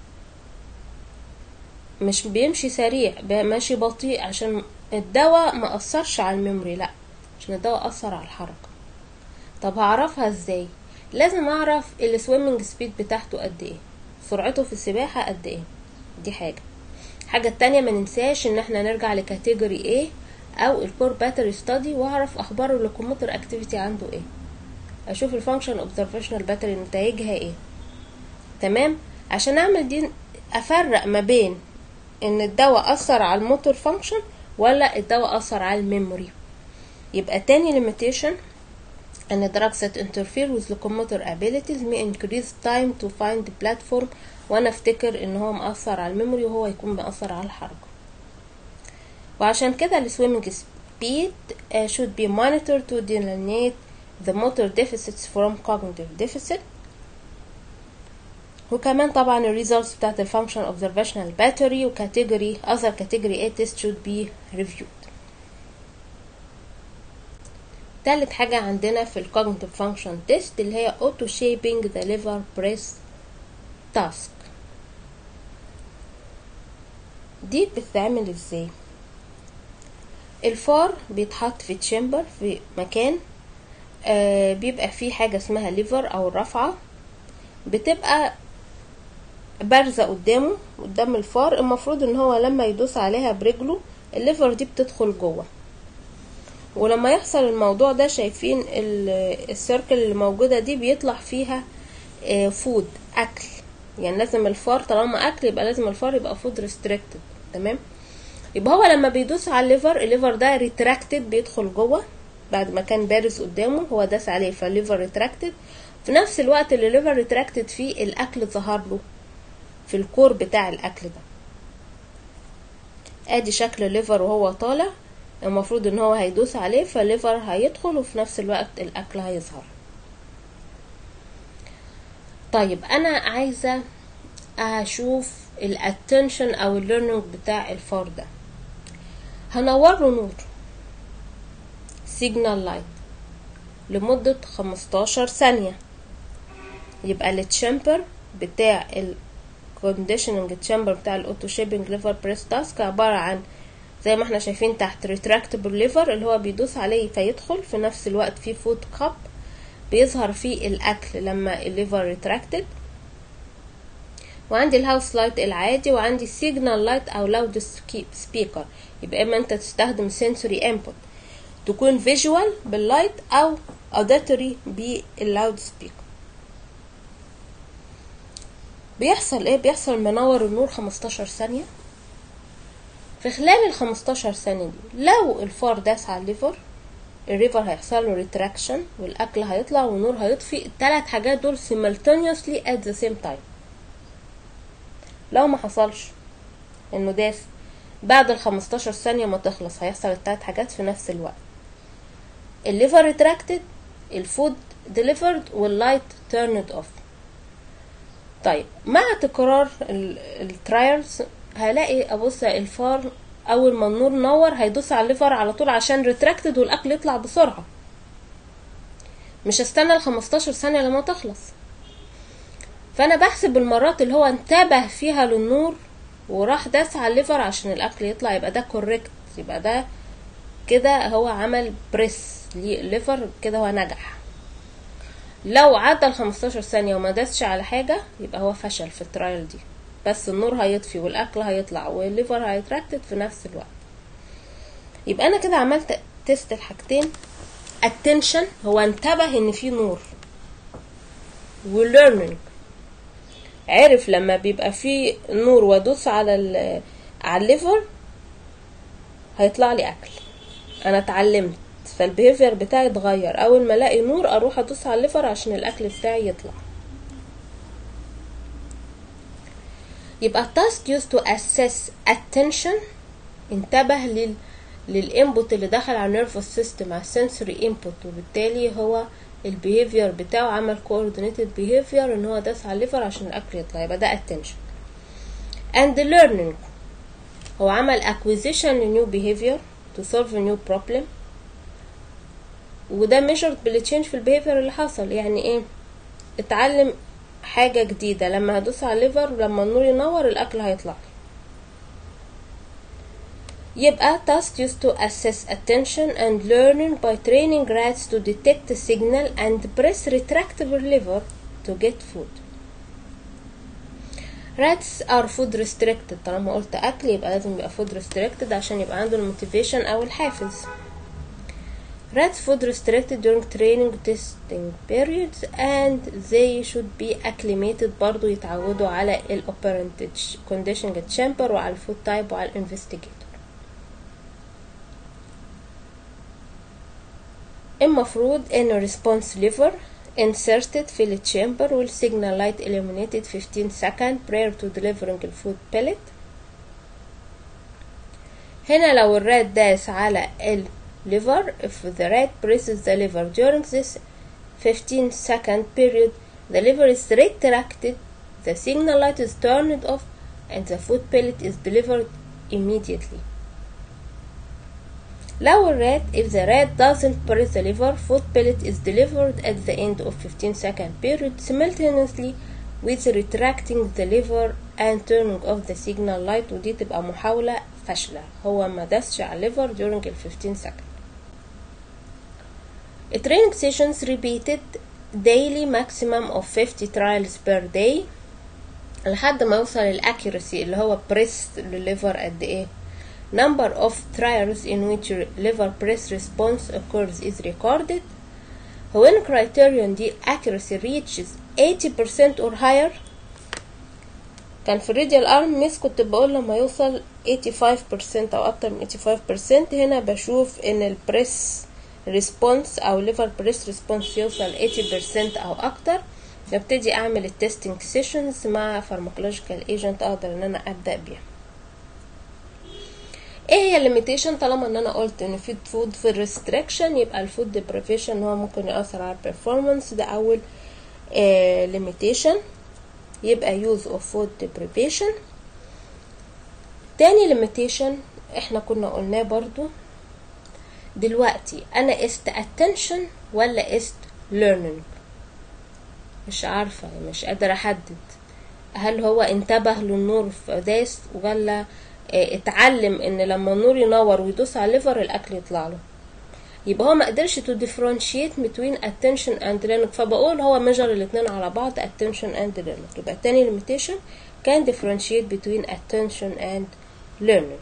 Speaker 1: مش بيمشي سريع ماشي بطيء عشان الدواء ما اثرش على الميموري لا عشان الدواء اثر على الحركة طب هعرفها ازاي لازم اعرف السويمنج سبيد بتاعته قد ايه سرعته في السباحة قد ايه دي حاجة الحاجة التانية ما ننساش ان احنا نرجع لكاتيجوري ايه او الكور باتري ستادي واعرف اخبار اللوكوموتور اكتيفيتي عنده ايه اشوف الفانكشن اوبزرفيشنال باتري نتائجها ايه تمام عشان اعمل دي افرق ما بين ان الدواء اثر على الموتور فانكشن ولا الدواء اثر على الميموري يبقى تاني limitation ان drugs that interfere with locomotor abilities may increase time to find the platform وانا افتكر ان هو مأثر على الميموري وهو يكون مأثر على الحركة وعشان كده السويمنج speed uh, should be monitored to delineate the motor deficits from cognitive deficit وكمان طبعا ال results بتاعت ال function observational battery و category other category A test should be reviewed تالت حاجة عندنا في ال cognitive function test اللي هي auto shaping the liver press task دي بتتعمل ازاي الفار بيتحط في تشامبر في مكان آه بيبقى فيه حاجة اسمها ليفر او الرافعة بتبقى بارزة قدامه قدام الفار المفروض ان هو لما يدوس عليها برجله الليفر دي بتدخل جوه ولما يحصل الموضوع ده شايفين السيركل اللي موجودة دي بيطلع فيها آه فود اكل يعني لازم الفار طالما اكل يبقى لازم الفار يبقى فود ريستريكتد تمام يبقى هو لما بيدوس على الليفر الليفر ده ريتراكتد بيدخل جوه بعد ما كان بارز قدامه هو داس عليه فالليفر ريتراكتد في نفس الوقت اللي الليفر ريتراكتد فيه الاكل ظهر له في الكور بتاع الاكل ده ادي شكل الليفر وهو طالع المفروض ان هو هيدوس عليه فالليفر هيدخل وفي نفس الوقت الاكل هيظهر طيب انا عايزه اشوف الاتنشن او الليرنينج بتاع الفار ده هنور له نور سيجنال لايت لمدة 15 ثانية يبقى التشامبر بتاع conditioning chamber بتاع الاوتو شيبنج ليفر بريس تاسك عبارة عن زي ما احنا شايفين تحت ريتراكتبل ليفر اللي هو بيدوس عليه فيدخل في نفس الوقت في فود كاب بيظهر فيه الاكل لما الليفر ريتراكتد وعندي الهاوس لايت العادي وعندي السيجنال لايت او لاود سبيكر يبقى اما انت تستخدم سنسوري انبوت تكون فيجوال باللايت او اوديتوري باللاود سبيكر بيحصل ايه بيحصل منور النور 15 ثانيه في خلال ال 15 ثانيه دي لو الفار داس على الليفر الريفر هيحصل له ريتراكشن والاكل هيطلع والنور هيطفي الثلاث حاجات دول simultaneously at the same time لو ما حصلش انه داس بعد ال 15 ثانية ما تخلص هيحصل التلات حاجات في نفس الوقت الليفر ريتراكتد الفود ديليفرد واللايت تيرند اوف طيب مع تكرار الترايلز هلاقي ابص الفار اول ما النور نور هيدوس على الليفر على طول عشان ريتراكتد والاكل يطلع بسرعه مش هستنى ال 15 ثانيه لما تخلص فانا بحسب المرات اللي هو انتبه فيها للنور وراح داس على الليفر عشان الاكل يطلع يبقى ده كوريكت يبقى ده كده هو عمل بريس للليفر كده هو نجح لو عدى ال 15 ثانيه وما داسش على حاجه يبقى هو فشل في الترايل دي بس النور هيطفي والاكل هيطلع والليفر هيتركتد في نفس الوقت يبقى انا كده عملت تيست الحاجتين attention هو انتبه ان في نور وlearning عرف لما بيبقى في نور وادوس على ال على الليفر هيطلع لي اكل انا اتعلمت فالبيهيفير بتاعي اتغير اول ما الاقي نور اروح ادوس على الليفر عشان الاكل بتاعي يطلع يبقى task used to assess attention انتبه لل للانبوت اللي دخل على النيرفس سيستم على السنسوري انبوت وبالتالي هو البيهيفير بتاعه عمل coordinated behavior ان هو داس على الليفر عشان الاكل يطلع يبقى ده attention and the learning هو عمل acquisition new behavior to solve a new problem وده measured بالتشينج في البيهيفير اللي حصل يعني ايه اتعلم حاجة جديدة لما هدوس على الليفر لما النور ينور الأكل هيطلع يبقى task used to assess attention and learning by training rats to detect the signal and press retractable lever to get food rats are food restricted طالما قلت أكل يبقى لازم يبقى food restricted عشان يبقى عنده الموتيفيشن أو الحافز Rats food restricted during training testing periods and they should be acclimated برضو يتعودوا على ال operant conditioning chamber وعلى الفود type وعلى الانفستيجيتور المفروض ان response lever inserted في ال chamber will signal light illuminated 15 second prior to delivering the food pellet هنا لو الرات داس على ال lever if the rat presses the lever during this 15 second period the lever is retracted the signal light is turned off and the food pellet is delivered immediately لو الرات if the rat doesn't press the lever food pellet is delivered at the end of 15 second period simultaneously with retracting the lever and turning off the signal light ودي تبقى محاولة فاشلة هو ما داسش على الليفر during ال 15 second training sessions repeated daily maximum of 50 trials per day لحد ما يوصل الاكيرسي اللي هو بريس للليفر قد ايه number of trials in which liver press response occurs is recorded when criterion دي accuracy reaches 80% or higher كان في الريديال ارم ميس كنت بقول لما يوصل 85% او اكتر من 85% هنا بشوف ان البريس ريسبونس او ليفر بريس ريسبونس يوصل 80% او اكتر ببتدي اعمل التستنج سيشنز مع فارماكولوجيكال ايجنت اقدر ان انا ابدا بيها ايه هي الليميتيشن طالما ان انا قلت ان في فود في الريستريكشن يبقى الفود ديبريفيشن هو ممكن ياثر على البرفورمانس ده اول ليميتيشن يبقى use of food deprivation تاني limitation احنا كنا قلناه برضو دلوقتي انا است attention ولا است learning مش عارفة مش قادرة احدد هل هو انتبه للنور فداس ولا اه اتعلم ان لما النور ينور ويدوس على الليفر الاكل يطلع له يبقى هو ما قدرش تو differentiate between attention and learning فبقول هو ميجر الاثنين على بعض attention and learning يبقى تاني limitation can differentiate between attention and learning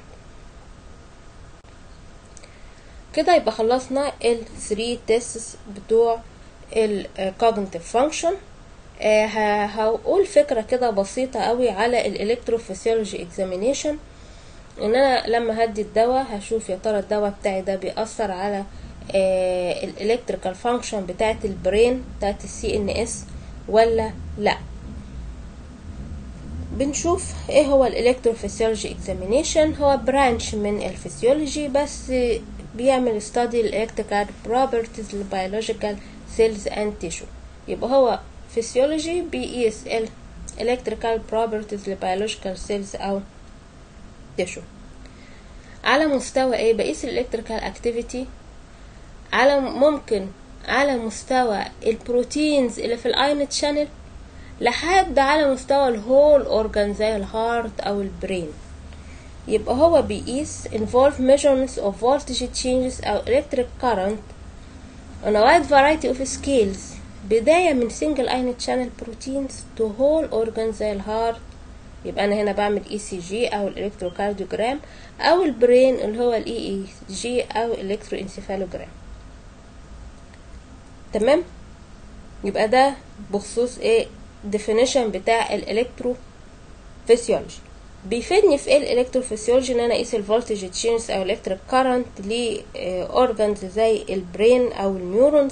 Speaker 1: كده يبقى خلصنا ال 3 tests بتوع ال cognitive function آه هقول فكرة كده بسيطة قوي على الالكتروفيسيولوجي examination ان انا لما هدي الدواء هشوف يا ترى الدواء بتاعي ده بيأثر على آه الالكتريكال فانكشن بتاعت البرين بتاعت السي ان اس ولا لا بنشوف ايه هو الالكتروفيسيولوجي اكزامينيشن هو برانش من الفسيولوجي بس بيعمل study الالكتريكال properties للبيولوجيكال سيلز اند تيشو يبقى هو فسيولوجي بيقيس ال electrical properties لبيولوجيكال سيلز او تيشو على مستوى ايه بقيس الالكتريكال اكتيفيتي على ممكن على مستوى البروتينز اللي في الايون تشانل لحد على مستوى الهول اورجان زي الهارت او البرين يبقى هو بيقيس involve measurements of voltage changes او electric current on a wide variety of scales بداية من single ion channel proteins to whole organs زي الهارت يبقى انا هنا بعمل اي سي جي او الالكتروكارديوجرام او البرين اللي هو الاي اي جي او الالكتروانسيفالوجرام تمام يبقى ده بخصوص ايه definition بتاع الالكترو فيسيولوجي بيفيدني في ايه الالكتروفيسيولوجي ان انا اقيس الفولتج تشينجز او الكتريك كارنت لاورجانز زي البرين او النيورونز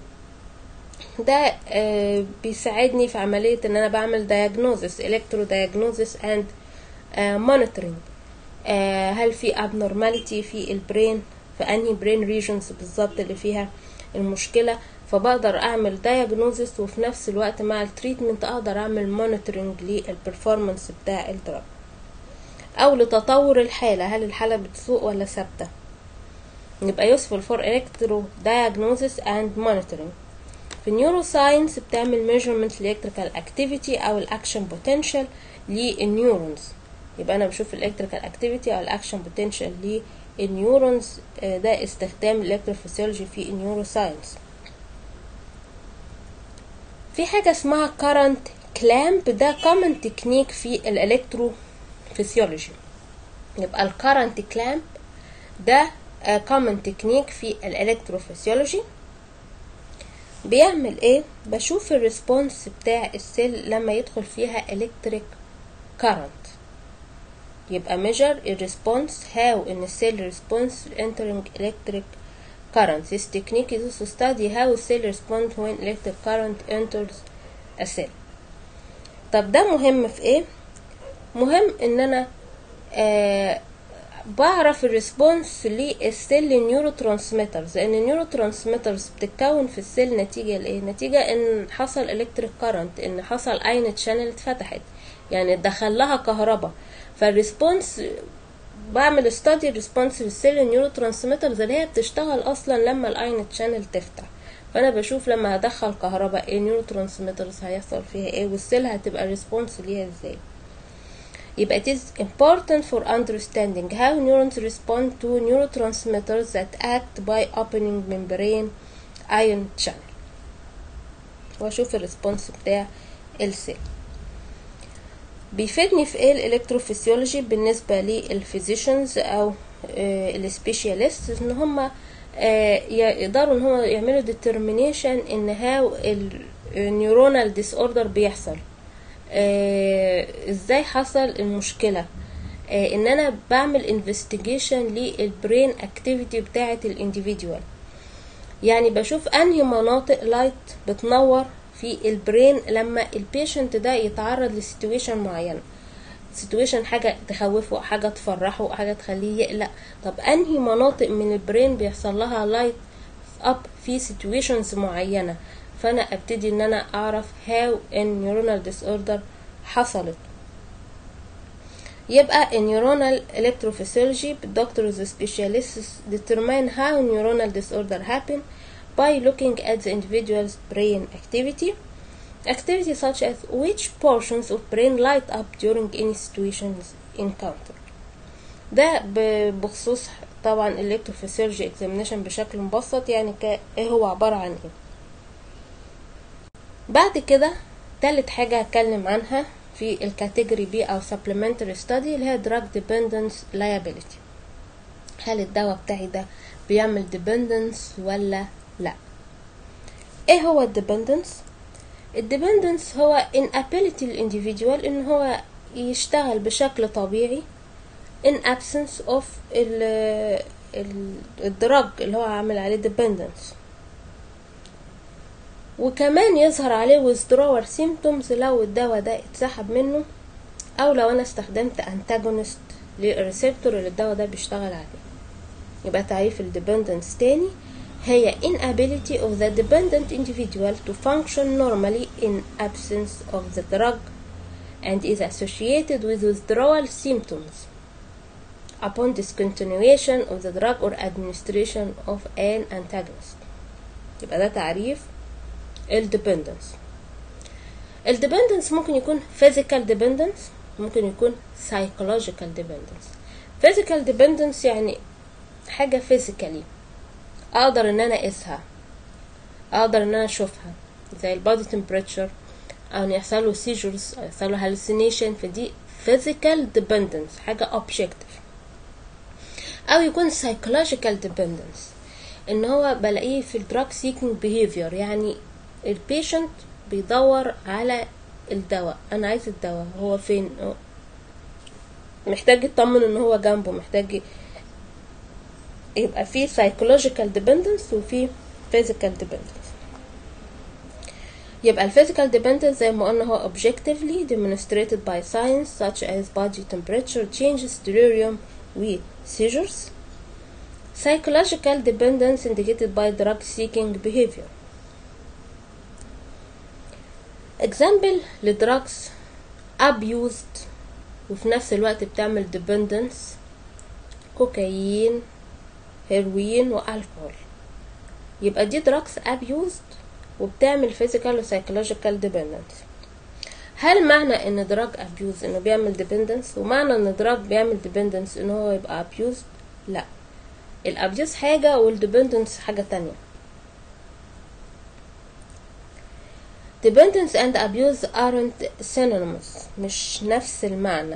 Speaker 1: ده آه بيساعدني في عملية ان انا بعمل diagnosis الكترو diagnosis and monitoring آه هل في abnormality في البرين في انهي برين ريجنز بالظبط اللي فيها المشكلة فبقدر اعمل diagnosis وفي نفس الوقت مع التريتمنت اقدر اعمل monitoring للبرفورمانس بتاع الدراج او لتطور الحالة هل الحالة بتسوء ولا ثابتة يبقى useful for electro diagnosis and monitoring في النيورو ساينس بتعمل measurement الالكتريكال اكتيفيتي او الاكشن بوتنشال للنيورونز يبقى انا بشوف الالكتريكال اكتيفيتي او الاكشن بوتنشال للنيورونز ده استخدام الالكتروفيسيولوجي في النيورو ساينس في حاجة اسمها current clamp ده common تكنيك في الالكترو فيسيولوجي يبقى الكرنت كلامب ده common تكنيك في الالكتروفيسيولوجي بيعمل ايه بشوف الريسبونس بتاع السيل لما يدخل فيها الكتريك current يبقى measure الريسبونس how in the cell response entering electric current this technique is to study how cell respond when electric current enters a cell طب ده مهم في ايه مهم ان انا آه بعرف الريسبونس للسيل نيورو ترانسميترز لان النيورو ترانسميترز بتتكون في السيل نتيجه لايه نتيجه ان حصل الكتريك كارنت ان حصل اين تشانل اتفتحت يعني اتدخل لها كهرباء فالريسبونس بعمل ستادي ريسبونس للسيل نيورو ترانسميترز اللي هي بتشتغل اصلا لما الاين تشانل تفتح فانا بشوف لما هدخل كهرباء ايه نيورو ترانسميترز هيحصل فيها ايه والسيل هتبقى ريسبونس ليها ازاي يبقى it is important for understanding how neurons respond to neurotransmitters that act by opening membrane ion channel واشوف الريسبونس بتاع السيل بيفيدني في ايه الالكتروفيسيولوجي بالنسبه للفيزيشنز او السبيشاليست ان هم يقدروا ان هم يعملوا determination ان هاو النيورونال ديس اوردر بيحصل آه ازاي حصل المشكلة آه ان انا بعمل انفستيجيشن للبرين اكتيفيتي بتاعة الانديفيديوال يعني بشوف انهي مناطق لايت بتنور في البرين لما البيشنت ده يتعرض لسيتويشن معينة سيتويشن حاجة تخوفه حاجة تفرحه حاجة تخليه يقلق طب انهي مناطق من البرين بيحصل لها لايت اب في سيتويشنز معينة فانا ابتدي ان انا اعرف how ان neuronal disorder حصلت يبقى neuronal electrophysiology doctors specialists determine how neuronal disorder happen by looking at the individual's brain activity activity such as which portions of brain light up during any situations encountered ده ب- بخصوص طبعا electrophysiology examination بشكل مبسط يعني ك- ايه هو عبارة عن ايه بعد كده تالت حاجة هتكلم عنها في الكاتيجوري بي او supplementary study اللي هي drug dependence liability هل الدواء بتاعي ده بيعمل dependence ولا لا ايه هو الديبندنس الديبندنس هو inability للانديفيديوال ان هو يشتغل بشكل طبيعي in absence of ال ال الدرج اللي هو عامل عليه dependence وكمان يظهر عليه withdrawal symptoms لو الدواء ده اتسحب منه او لو انا استخدمت antagonist للريسبتور اللي الدواء ده بيشتغل عليه يبقى تعريف الديبندنس تاني هي inability of the dependent individual to function normally in absence of the drug and is associated with withdrawal symptoms upon discontinuation of the drug or administration of an antagonist يبقى ده تعريف الديبندنس الديبندنس ممكن يكون physical dependence ممكن يكون psychological dependence physical dependence يعني حاجة physically اقدر ان انا اقيسها اقدر ان انا اشوفها زي البادي تمبريتشر او ان يحصل له seizures او يحصل له hallucination فدي physical dependence حاجة objective او يكون psychological dependence ان هو بلاقيه في الدراج seeking behavior يعني البيشنت بيدور على الدواء انا عايز الدواء هو فين هو محتاج يطمن ان هو جنبه محتاج ي- يبقى في psychological dependence وفي physical dependence يبقى ال physical dependence زي ما قلنا هو objectively demonstrated by science such as body temperature changes delirium و seizures psychological dependence indicated by drug seeking behavior example لدراجز abused وفي نفس الوقت بتعمل dependence كوكايين هيروين والكحول يبقى دي drugs abused وبتعمل physical و psychological dependence هل معنى ان drug abuse انه بيعمل dependence ومعنى ان drug بيعمل dependence ان هو يبقى abused لا الابيوز حاجة والديبندنس حاجة تانية dependence and abuse aren't synonymous مش نفس المعنى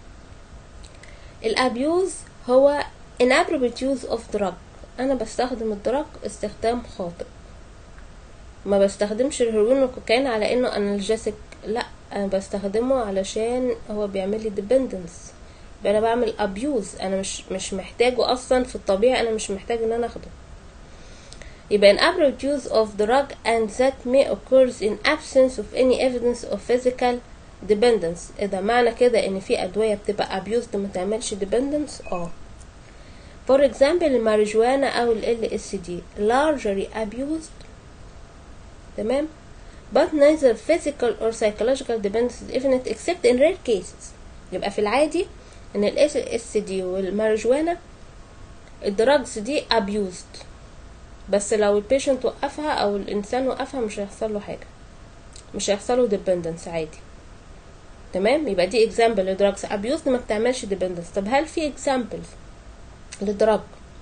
Speaker 1: الابيوز هو inappropriate use of drug انا بستخدم الدرج استخدام خاطئ ما بستخدمش الهيروين والكوكايين على انه انالجيسك لا انا بستخدمه علشان هو بيعمل لي dependence يبقى انا بعمل abuse انا مش مش محتاجه اصلا في الطبيعي انا مش محتاج ان انا اخده يبقى an average use of drug and that may occurs in absence of any evidence of physical dependence اذا معنى كده ان في ادوية بتبقى abused ما تعملش dependence اه for example الماريجوانا او ال LSD largely abused تمام but neither physical or psychological dependence is evident except in rare cases يبقى في العادي ان ال LSD والماريجوانا الدراجز دي abused بس لو البيشنت وقفها او الانسان وقفها مش هيحصل له حاجه مش هيحصل له ديبندنس عادي تمام يبقى دي اكزامبل لدراجز ابيوز ما بتعملش ديبندنس طب هل في اكزامبلز لدراج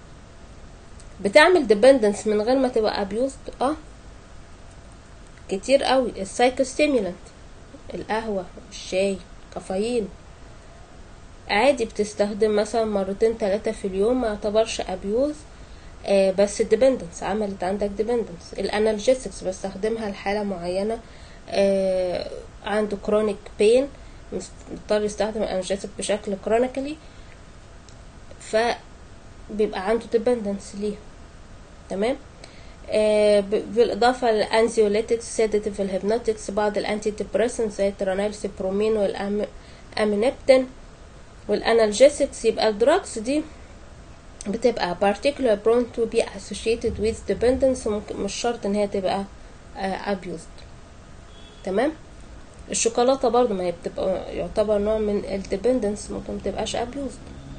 Speaker 1: بتعمل ديبندنس من غير ما تبقى ابيوزد اه كتير قوي السايكوستيمولانت القهوه الشاي كافيين عادي بتستخدم مثلا مرتين ثلاثة في اليوم ما يعتبرش ابيوز آه بس الديبندنس عملت عندك ديبندنس الانالجيسكس بستخدمها لحالة معينة آه عنده كرونيك بين مضطر يستخدم الانالجيسك بشكل كرونيكلي فبيبقى عنده ديبندنس ليه تمام آه بالاضافه للانزيوليتكس سيداتيف الهيبنوتكس بعض الانتي ديبريسنت زي الترانيل سيبرومين والامينبتين والانالجيسكس يبقى الدراجز دي بتبقى particular prone to be associated with dependence ممكن مش شرط ان هي تبقى uh, abused تمام الشوكولاتة برضو ما هي بتبقى يعتبر نوع من الديبندنس ممكن متبقاش abused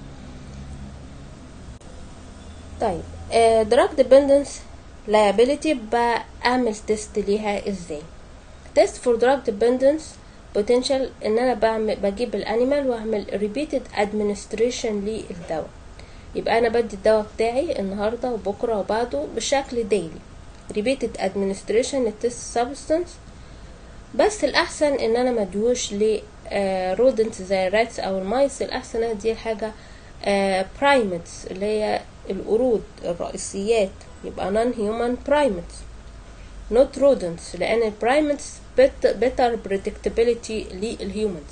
Speaker 1: طيب uh, drug dependence liability بعمل تيست ليها ازاي test for drug dependence potential ان انا بعمل بجيب الانيمال واعمل repeated administration للدواء يبقى انا بدي الدواء بتاعي النهارده وبكره وبعده بشكل ديلي repeated administration للتست substance بس الاحسن ان انا ما اديهوش ل رودنت زي الراتس او المايس الاحسن ان ادي حاجه برايمتس اللي هي القرود الرئيسيات يبقى non human primates not rodents لان البرايمتس better predictability للهيومنز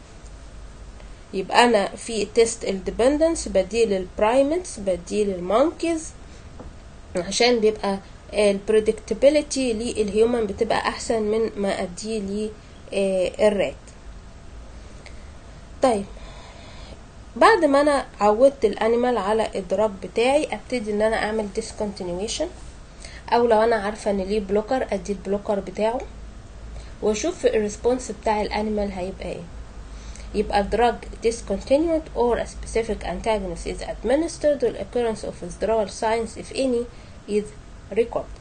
Speaker 1: يبقى انا في تيست الديبندنس بديه للبرايمتس بديه للمونكيز عشان بيبقى البريدكتابيليتي للهيومن بتبقى احسن من ما اديه للرات طيب بعد ما انا عودت الانيمال على الدراج بتاعي ابتدي ان انا اعمل discontinuation او لو انا عارفه ان ليه بلوكر ادي البلوكر بتاعه واشوف الريسبونس بتاع الانيمال هيبقى ايه يبقى drug discontinued or a specific antagonist is administered the occurrence of withdrawal signs if any is recorded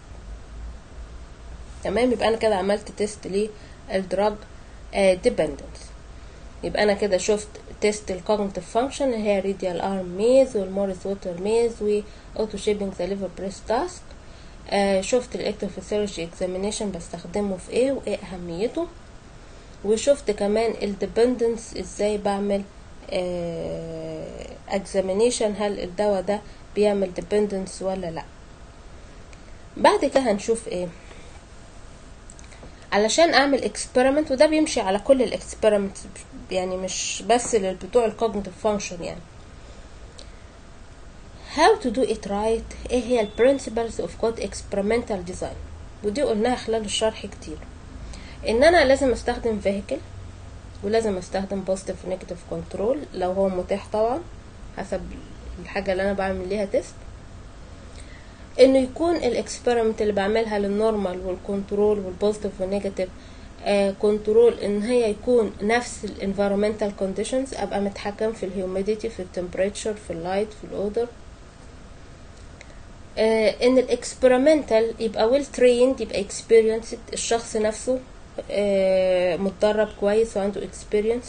Speaker 1: تمام يبقى انا كده عملت تيست للدراج dependence يبقى انا كده شفت تيست الكوجنيتيف فانكشن اللي هي ريديال ارم ميز والموريس ووتر ميز واوتو شيبنج ذا ليفر بريس تاسك آه شفت الالكتروفيسيولوجي اكزامينيشن بستخدمه في ايه وايه اهميته وشفت كمان الديبندنس ازاي بعمل اكزامينيشن آه هل الدواء ده بيعمل ديبندنس ولا لا بعد كده هنشوف ايه علشان اعمل اكسبيرمنت وده بيمشي على كل الاكسبيرمنت يعني مش بس للبتوع الكوجنيتيف فانكشن يعني how to do it right ايه هي ال principles of good experimental design ودي قلناها خلال الشرح كتير ان انا لازم استخدم vehicle ولازم استخدم positive negative control لو هو متاح طبعا حسب الحاجة اللي انا بعمل ليها تيست انه يكون الاكسبيرمنت اللي بعملها للنورمال والكنترول والبوزيتيف والنيجاتيف كنترول ان هي يكون نفس الانفيرومنتال كونديشنز ابقى متحكم في الهيوميديتي في التمبريتشر في اللايت في الاودر آه ان الاكسبيرمنتال يبقى ويل تريند يبقى اكسبيرينسد الشخص نفسه آه متدرب كويس وعنده اكسبيرينس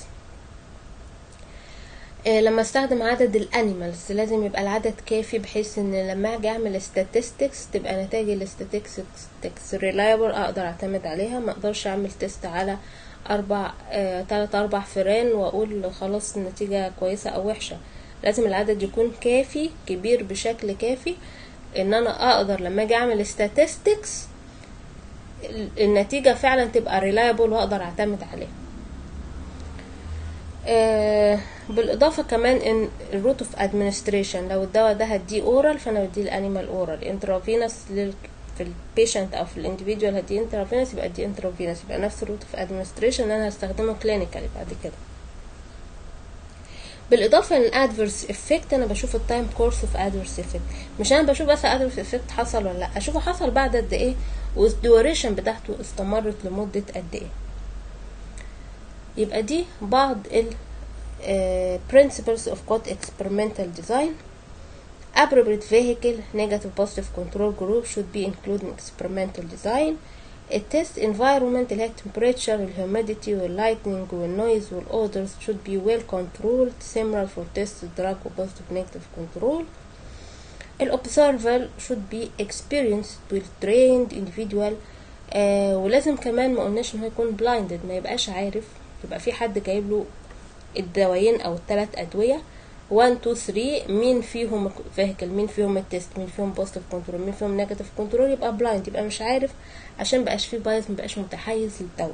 Speaker 1: آه لما استخدم عدد الانيمالز لازم يبقى العدد كافي بحيث ان لما اجي اعمل statistics تبقى نتائج الاستاتستكس ريلايبل اقدر اعتمد عليها ما اقدرش اعمل تيست على اربع آه تلات اربع فئران واقول خلاص النتيجة كويسة او وحشة لازم العدد يكون كافي كبير بشكل كافي ان انا اقدر لما اجي اعمل statistics النتيجة فعلا تبقى ريلايبل واقدر اعتمد عليها آه بالاضافه كمان ان الروت اوف ادمنستريشن لو الدواء ده هديه اورال فانا بديه الانيمال اورال انترافينوس لل في البيشنت او في الانديفيدوال هديه انترافينوس يبقى دي انترافينوس يبقى نفس الروت اوف ادمنستريشن اللي انا هستخدمه كلينيكالي بعد كده بالاضافه للادفيرس افكت انا بشوف التايم كورس اوف ادفيرس افكت مش انا بشوف بس ادفيرس افكت حصل ولا لا اشوفه حصل بعد قد ايه والديوريشن بتاعته استمرت لمده قد ايه يبقى دي بعض ال Uh, principles of good experimental design appropriate vehicle negative positive control group should be included in experimental design a test environment اللي هي temperature الهumidity والlighting والnoise والodors should be well controlled similar for test drug positive negative control الobserver should be experienced well trained individual آه ولازم كمان ما قلناش ان هو يكون blinded ما يبقاش عارف يبقى في حد جايب له الدوايين او الثلاث ادويه 1 2 3 مين فيهم فيهيكل مين فيهم التيست مين فيهم بوزيتيف كنترول مين فيهم نيجاتيف كنترول يبقى بلايند يبقى مش عارف عشان مبقاش فيه بايظ مبقاش متحيز للدواء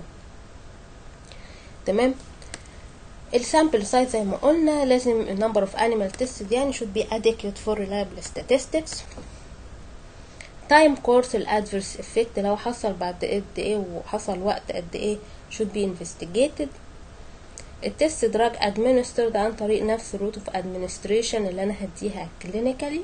Speaker 1: تمام السامبل سايز زي ما قلنا لازم النمبر اوف انيمال تيست يعني should be adequate for reliable statistics تايم كورس الادفيرس افكت لو حصل بعد قد ايه وحصل وقت قد ايه should be investigated التست دراج ادمنسترد عن طريق نفس الروت اوف ادمنستريشن اللي انا هديها كلينيكالي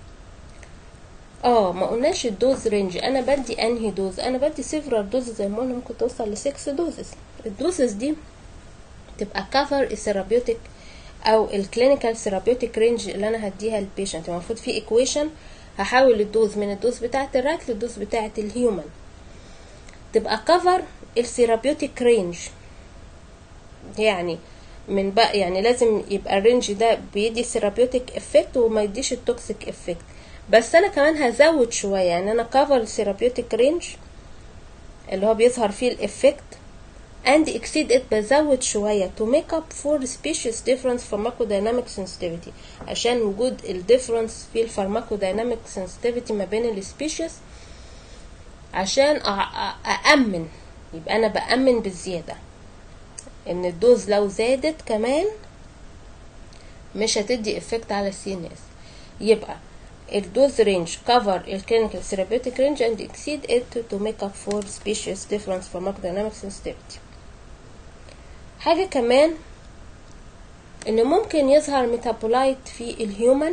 Speaker 1: اه ما قلناش الدوز رينج انا بدي انهي دوز انا بدي سيفرال دوز زي ما قلنا ممكن توصل ل 6 دوزز الدوزز دي تبقى كفر الثيرابيوتيك او الكلينيكال ثيرابيوتيك رينج اللي انا هديها للبيشنت المفروض في ايكويشن هحول الدوز من الدوز بتاعه الرات للدوز بتاعه الهيومن تبقى كفر الثيرابيوتيك رينج يعني من بقى يعني لازم يبقى الرينج ده بيدي ثيرابيوتيك افكت وما يديش التوكسيك افكت بس انا كمان هزود شويه يعني انا كفر الثيرابيوتيك رينج اللي هو بيظهر فيه الافكت and exceed it بزود شوية to make up for species difference pharmacodynamic sensitivity عشان وجود ال difference في ال pharmacodynamic sensitivity ما بين ال species عشان أأمن يبقى أنا بأمن بالزيادة إن الدوز لو زادت كمان مش هتدي افكت على السي ان اس يبقى الدوز رينج cover الكلينيكال therapeutic range and exceed it to make up for species difference pharmacodynamic sensitivity حاجة كمان ان ممكن يظهر ميتابولايت في الهيومن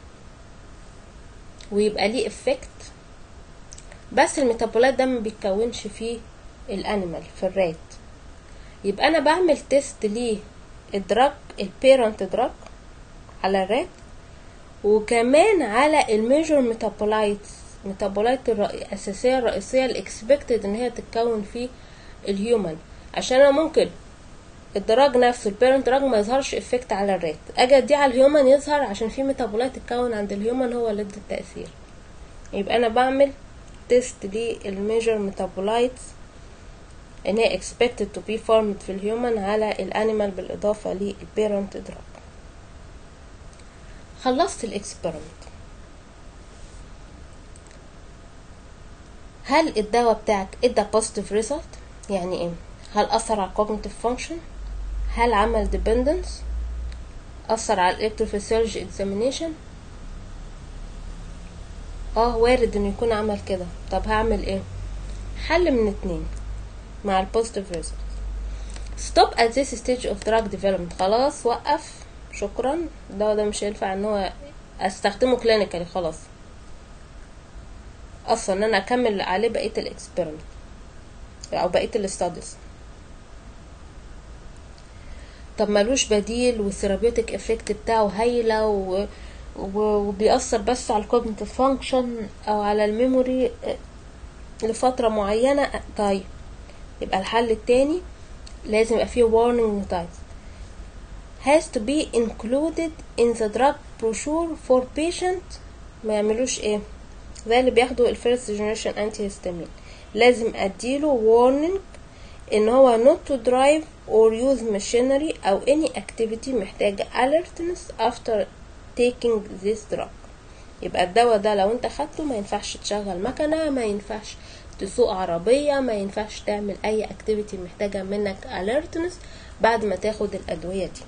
Speaker 1: ويبقى ليه افكت بس الميتابولايت ده ما بيتكونش في الانيمال في الرات يبقى انا بعمل تيست ليه الدراج البيرنت دراج على الرات وكمان على الميجور ميتابولايتس ميتابولايت الاساسيه الرئيسيه الاكسبكتد ان هي تتكون في الهيومن عشان انا ممكن الدراج نفسه البيرنت دراج ما يظهرش افكت على الرات اجي اديه على الهيومن يظهر عشان في ميتابولايت اتكون عند الهيومن هو اللي ادى التاثير يبقى انا بعمل تيست للميجر ميتابولايتس ان هي expected to be formed في الهيومن على الانيمال بالاضافه للبيرنت دراج خلصت الاكسبيرمنت هل الدواء بتاعك ادى positive result يعني ايه هل اثر على cognitive function هل عمل dependence اثر على electrophysiology examination اه وارد انه يكون عمل كده طب هعمل ايه حل من اتنين مع البوزيتيف ريزلت stop at this stage of drug development خلاص وقف شكرا الدواء ده مش هينفع ان هو استخدمه كلينيكالي خلاص اصلا ان انا اكمل عليه بقيه الاكسبيرمنت او بقيه الاستاديز طب ملوش بديل والثيرابيوتيك افكت بتاعه هايله و... و... وبيأثر بس على الكوجنيتيف فانكشن او على الميموري لفتره معينه طيب يبقى الحل التاني لازم يبقى فيه warning notice has to be included in the drug brochure for patient ما يعملوش ايه زي اللي بياخدوا الفيرست جنريشن انتي هيستامين لازم اديله warning ان هو not to drive or use machinery او any activity محتاجة alertness after taking this drug يبقى الدواء ده لو انت خدته ما ينفعش تشغل مكنة ما ينفعش تسوق عربية ما ينفعش تعمل اي activity محتاجة منك alertness بعد ما تاخد الادوية دي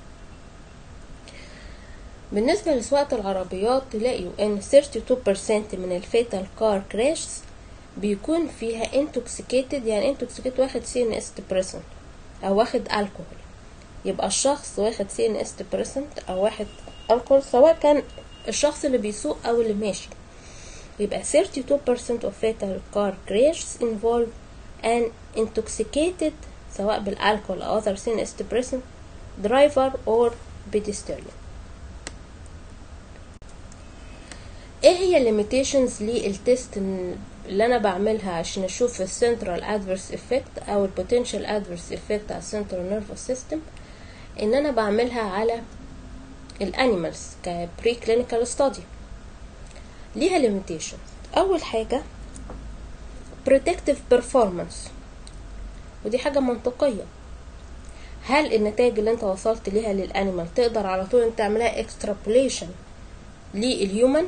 Speaker 1: بالنسبة لسواقة العربيات تلاقوا ان 32% من الفيتال كار كراشز بيكون فيها intoxicated يعني intoxicated واخد سي ان اس depressant او واخد الكحول يبقى الشخص واخد سي ان اس depressant او واخد الكحول سواء كان الشخص اللي بيسوق او اللي ماشي يبقى 32% of fatal car crashes involve an intoxicated سواء بالالكحول او other CNS depressant driver or pedestrian ايه هي الليميتيشنز للتست اللي انا بعملها عشان اشوف السنترال ادفيرس افكت او البوتنشال ادفيرس افكت على السنترال نيرفس سيستم ان انا بعملها على الانيمالز كبري كلينيكال ستادي ليها ليميتيشن اول حاجه protective performance ودي حاجه منطقيه هل النتائج اللي انت وصلت ليها للانيمال تقدر على طول انت تعملها اكسترابوليشن للهيومن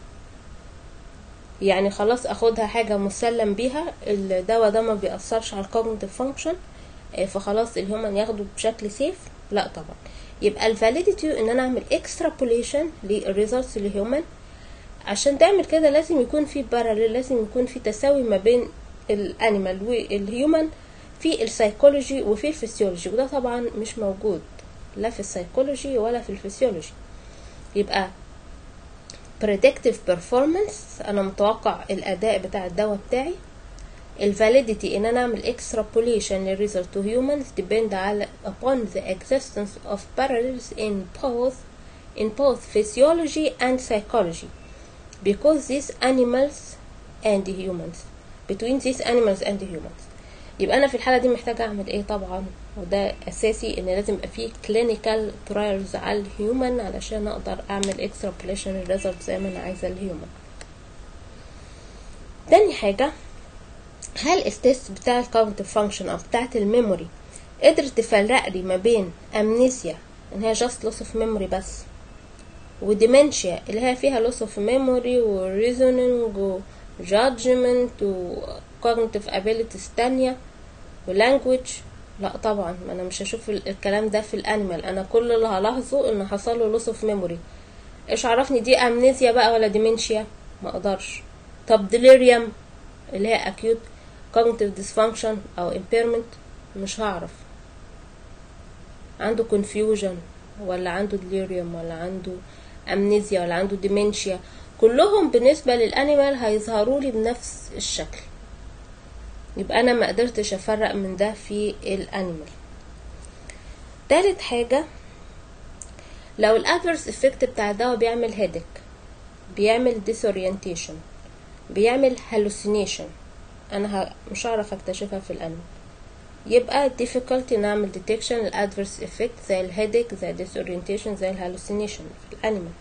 Speaker 1: يعني خلاص اخدها حاجة مسلم بيها الدواء ده ما بيأثرش على الكوجنيتيف فانكشن فخلاص الهيومن ياخده بشكل سيف لا طبعا يبقى الفاليديتي ان انا اعمل اكسترابوليشن للريزلتس للهيومن عشان تعمل كده لازم يكون في باراليل لازم يكون في تساوي ما بين الانيمال والهيومن في السايكولوجي وفي الفسيولوجي وده طبعا مش موجود لا في السايكولوجي ولا في الفسيولوجي يبقى predictive performance انا متوقع الاداء بتاع الدواء بتاعي الفاليديتي ان انا اعمل extrapolation للريزلت to humans depend على upon the existence of parallels in both in both physiology and psychology because these animals and humans between these animals and humans يبقى انا في الحاله دي محتاجه اعمل ايه طبعا وده اساسي ان لازم يبقى فيه كلينيكال ترايلز على الهيومن علشان اقدر اعمل اكسترابوليشن الريزلت زي ما انا عايزه الهيومن تاني حاجه هل التست بتاع الكوجنيتيف فانكشن او بتاعه الميموري قدرت تفرق لي ما بين امنيسيا ان هي جاست لوس اوف ميموري بس وديمنشيا اللي هي فيها لوس اوف ميموري وريزونينج وجادجمنت وكوجنيتيف ابيليتيز تانية ولانجوج لا طبعا ما انا مش هشوف الكلام ده في الانيمال انا كل اللي هلاحظه ان حصل له لوس اوف ميموري ايش عرفني دي امنيزيا بقى ولا ديمنشيا ما اقدرش طب ديليريوم اللي هي acute cognitive dysfunction او impairment مش هعرف عنده confusion ولا عنده delirium ولا عنده امنيزيا ولا عنده dementia كلهم بالنسبة للانيمال هيظهروا لي بنفس الشكل يبقى انا ما قدرتش افرق من ده في الانيمال تالت حاجة لو الادفرس افكت بتاع الدواء بيعمل هيدك بيعمل disorientation بيعمل hallucination انا ه... مش هعرف اكتشفها في الانيمال يبقى difficulty نعمل detection الادفرس effect زي الهيدك زي disorientation زي الهالوسينيشن في الانيمال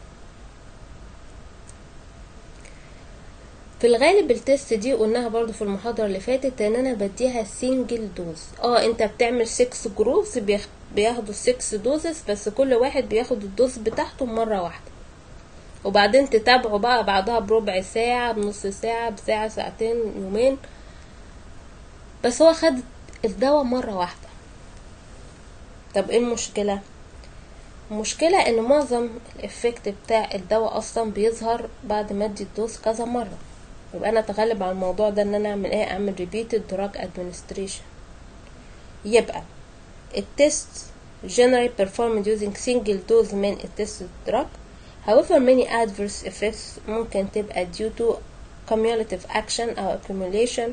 Speaker 1: في الغالب التست دي قلناها برضو في المحاضرة اللي فاتت ان انا بديها سنجل دوز اه انت بتعمل 6 جروبس بياخدوا 6 دوزز بس كل واحد بياخد الدوز بتاعته مرة واحدة وبعدين تتابعوا بقى بعدها بربع ساعة بنص ساعة بساعة ساعتين يومين بس هو خد الدواء مرة واحدة طب ايه المشكلة المشكلة ان معظم الافكت بتاع الدواء اصلا بيظهر بعد ما ادي الدوز كذا مرة يبقى انا اتغلب على الموضوع ده ان انا اعمل ايه اعمل repeated drug administration يبقى التست generally performed using single dose من التست drug however many adverse effects ممكن تبقى due to cumulative action او accumulation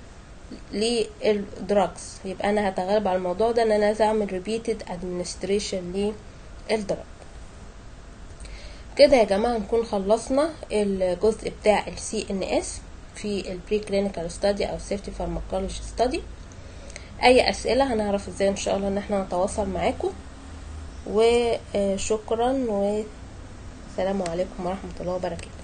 Speaker 1: للدراجز يبقى انا هتغلب على الموضوع ده ان انا لازم اعمل repeated administration للدراج كده يا جماعة نكون خلصنا الجزء بتاع ال CNS في ال Preclinical Study أو Safety Pharmacology Study أي أسئلة هنعرف ازاي إن شاء الله إن احنا نتواصل معاكم وشكرا والسلام عليكم ورحمة الله وبركاته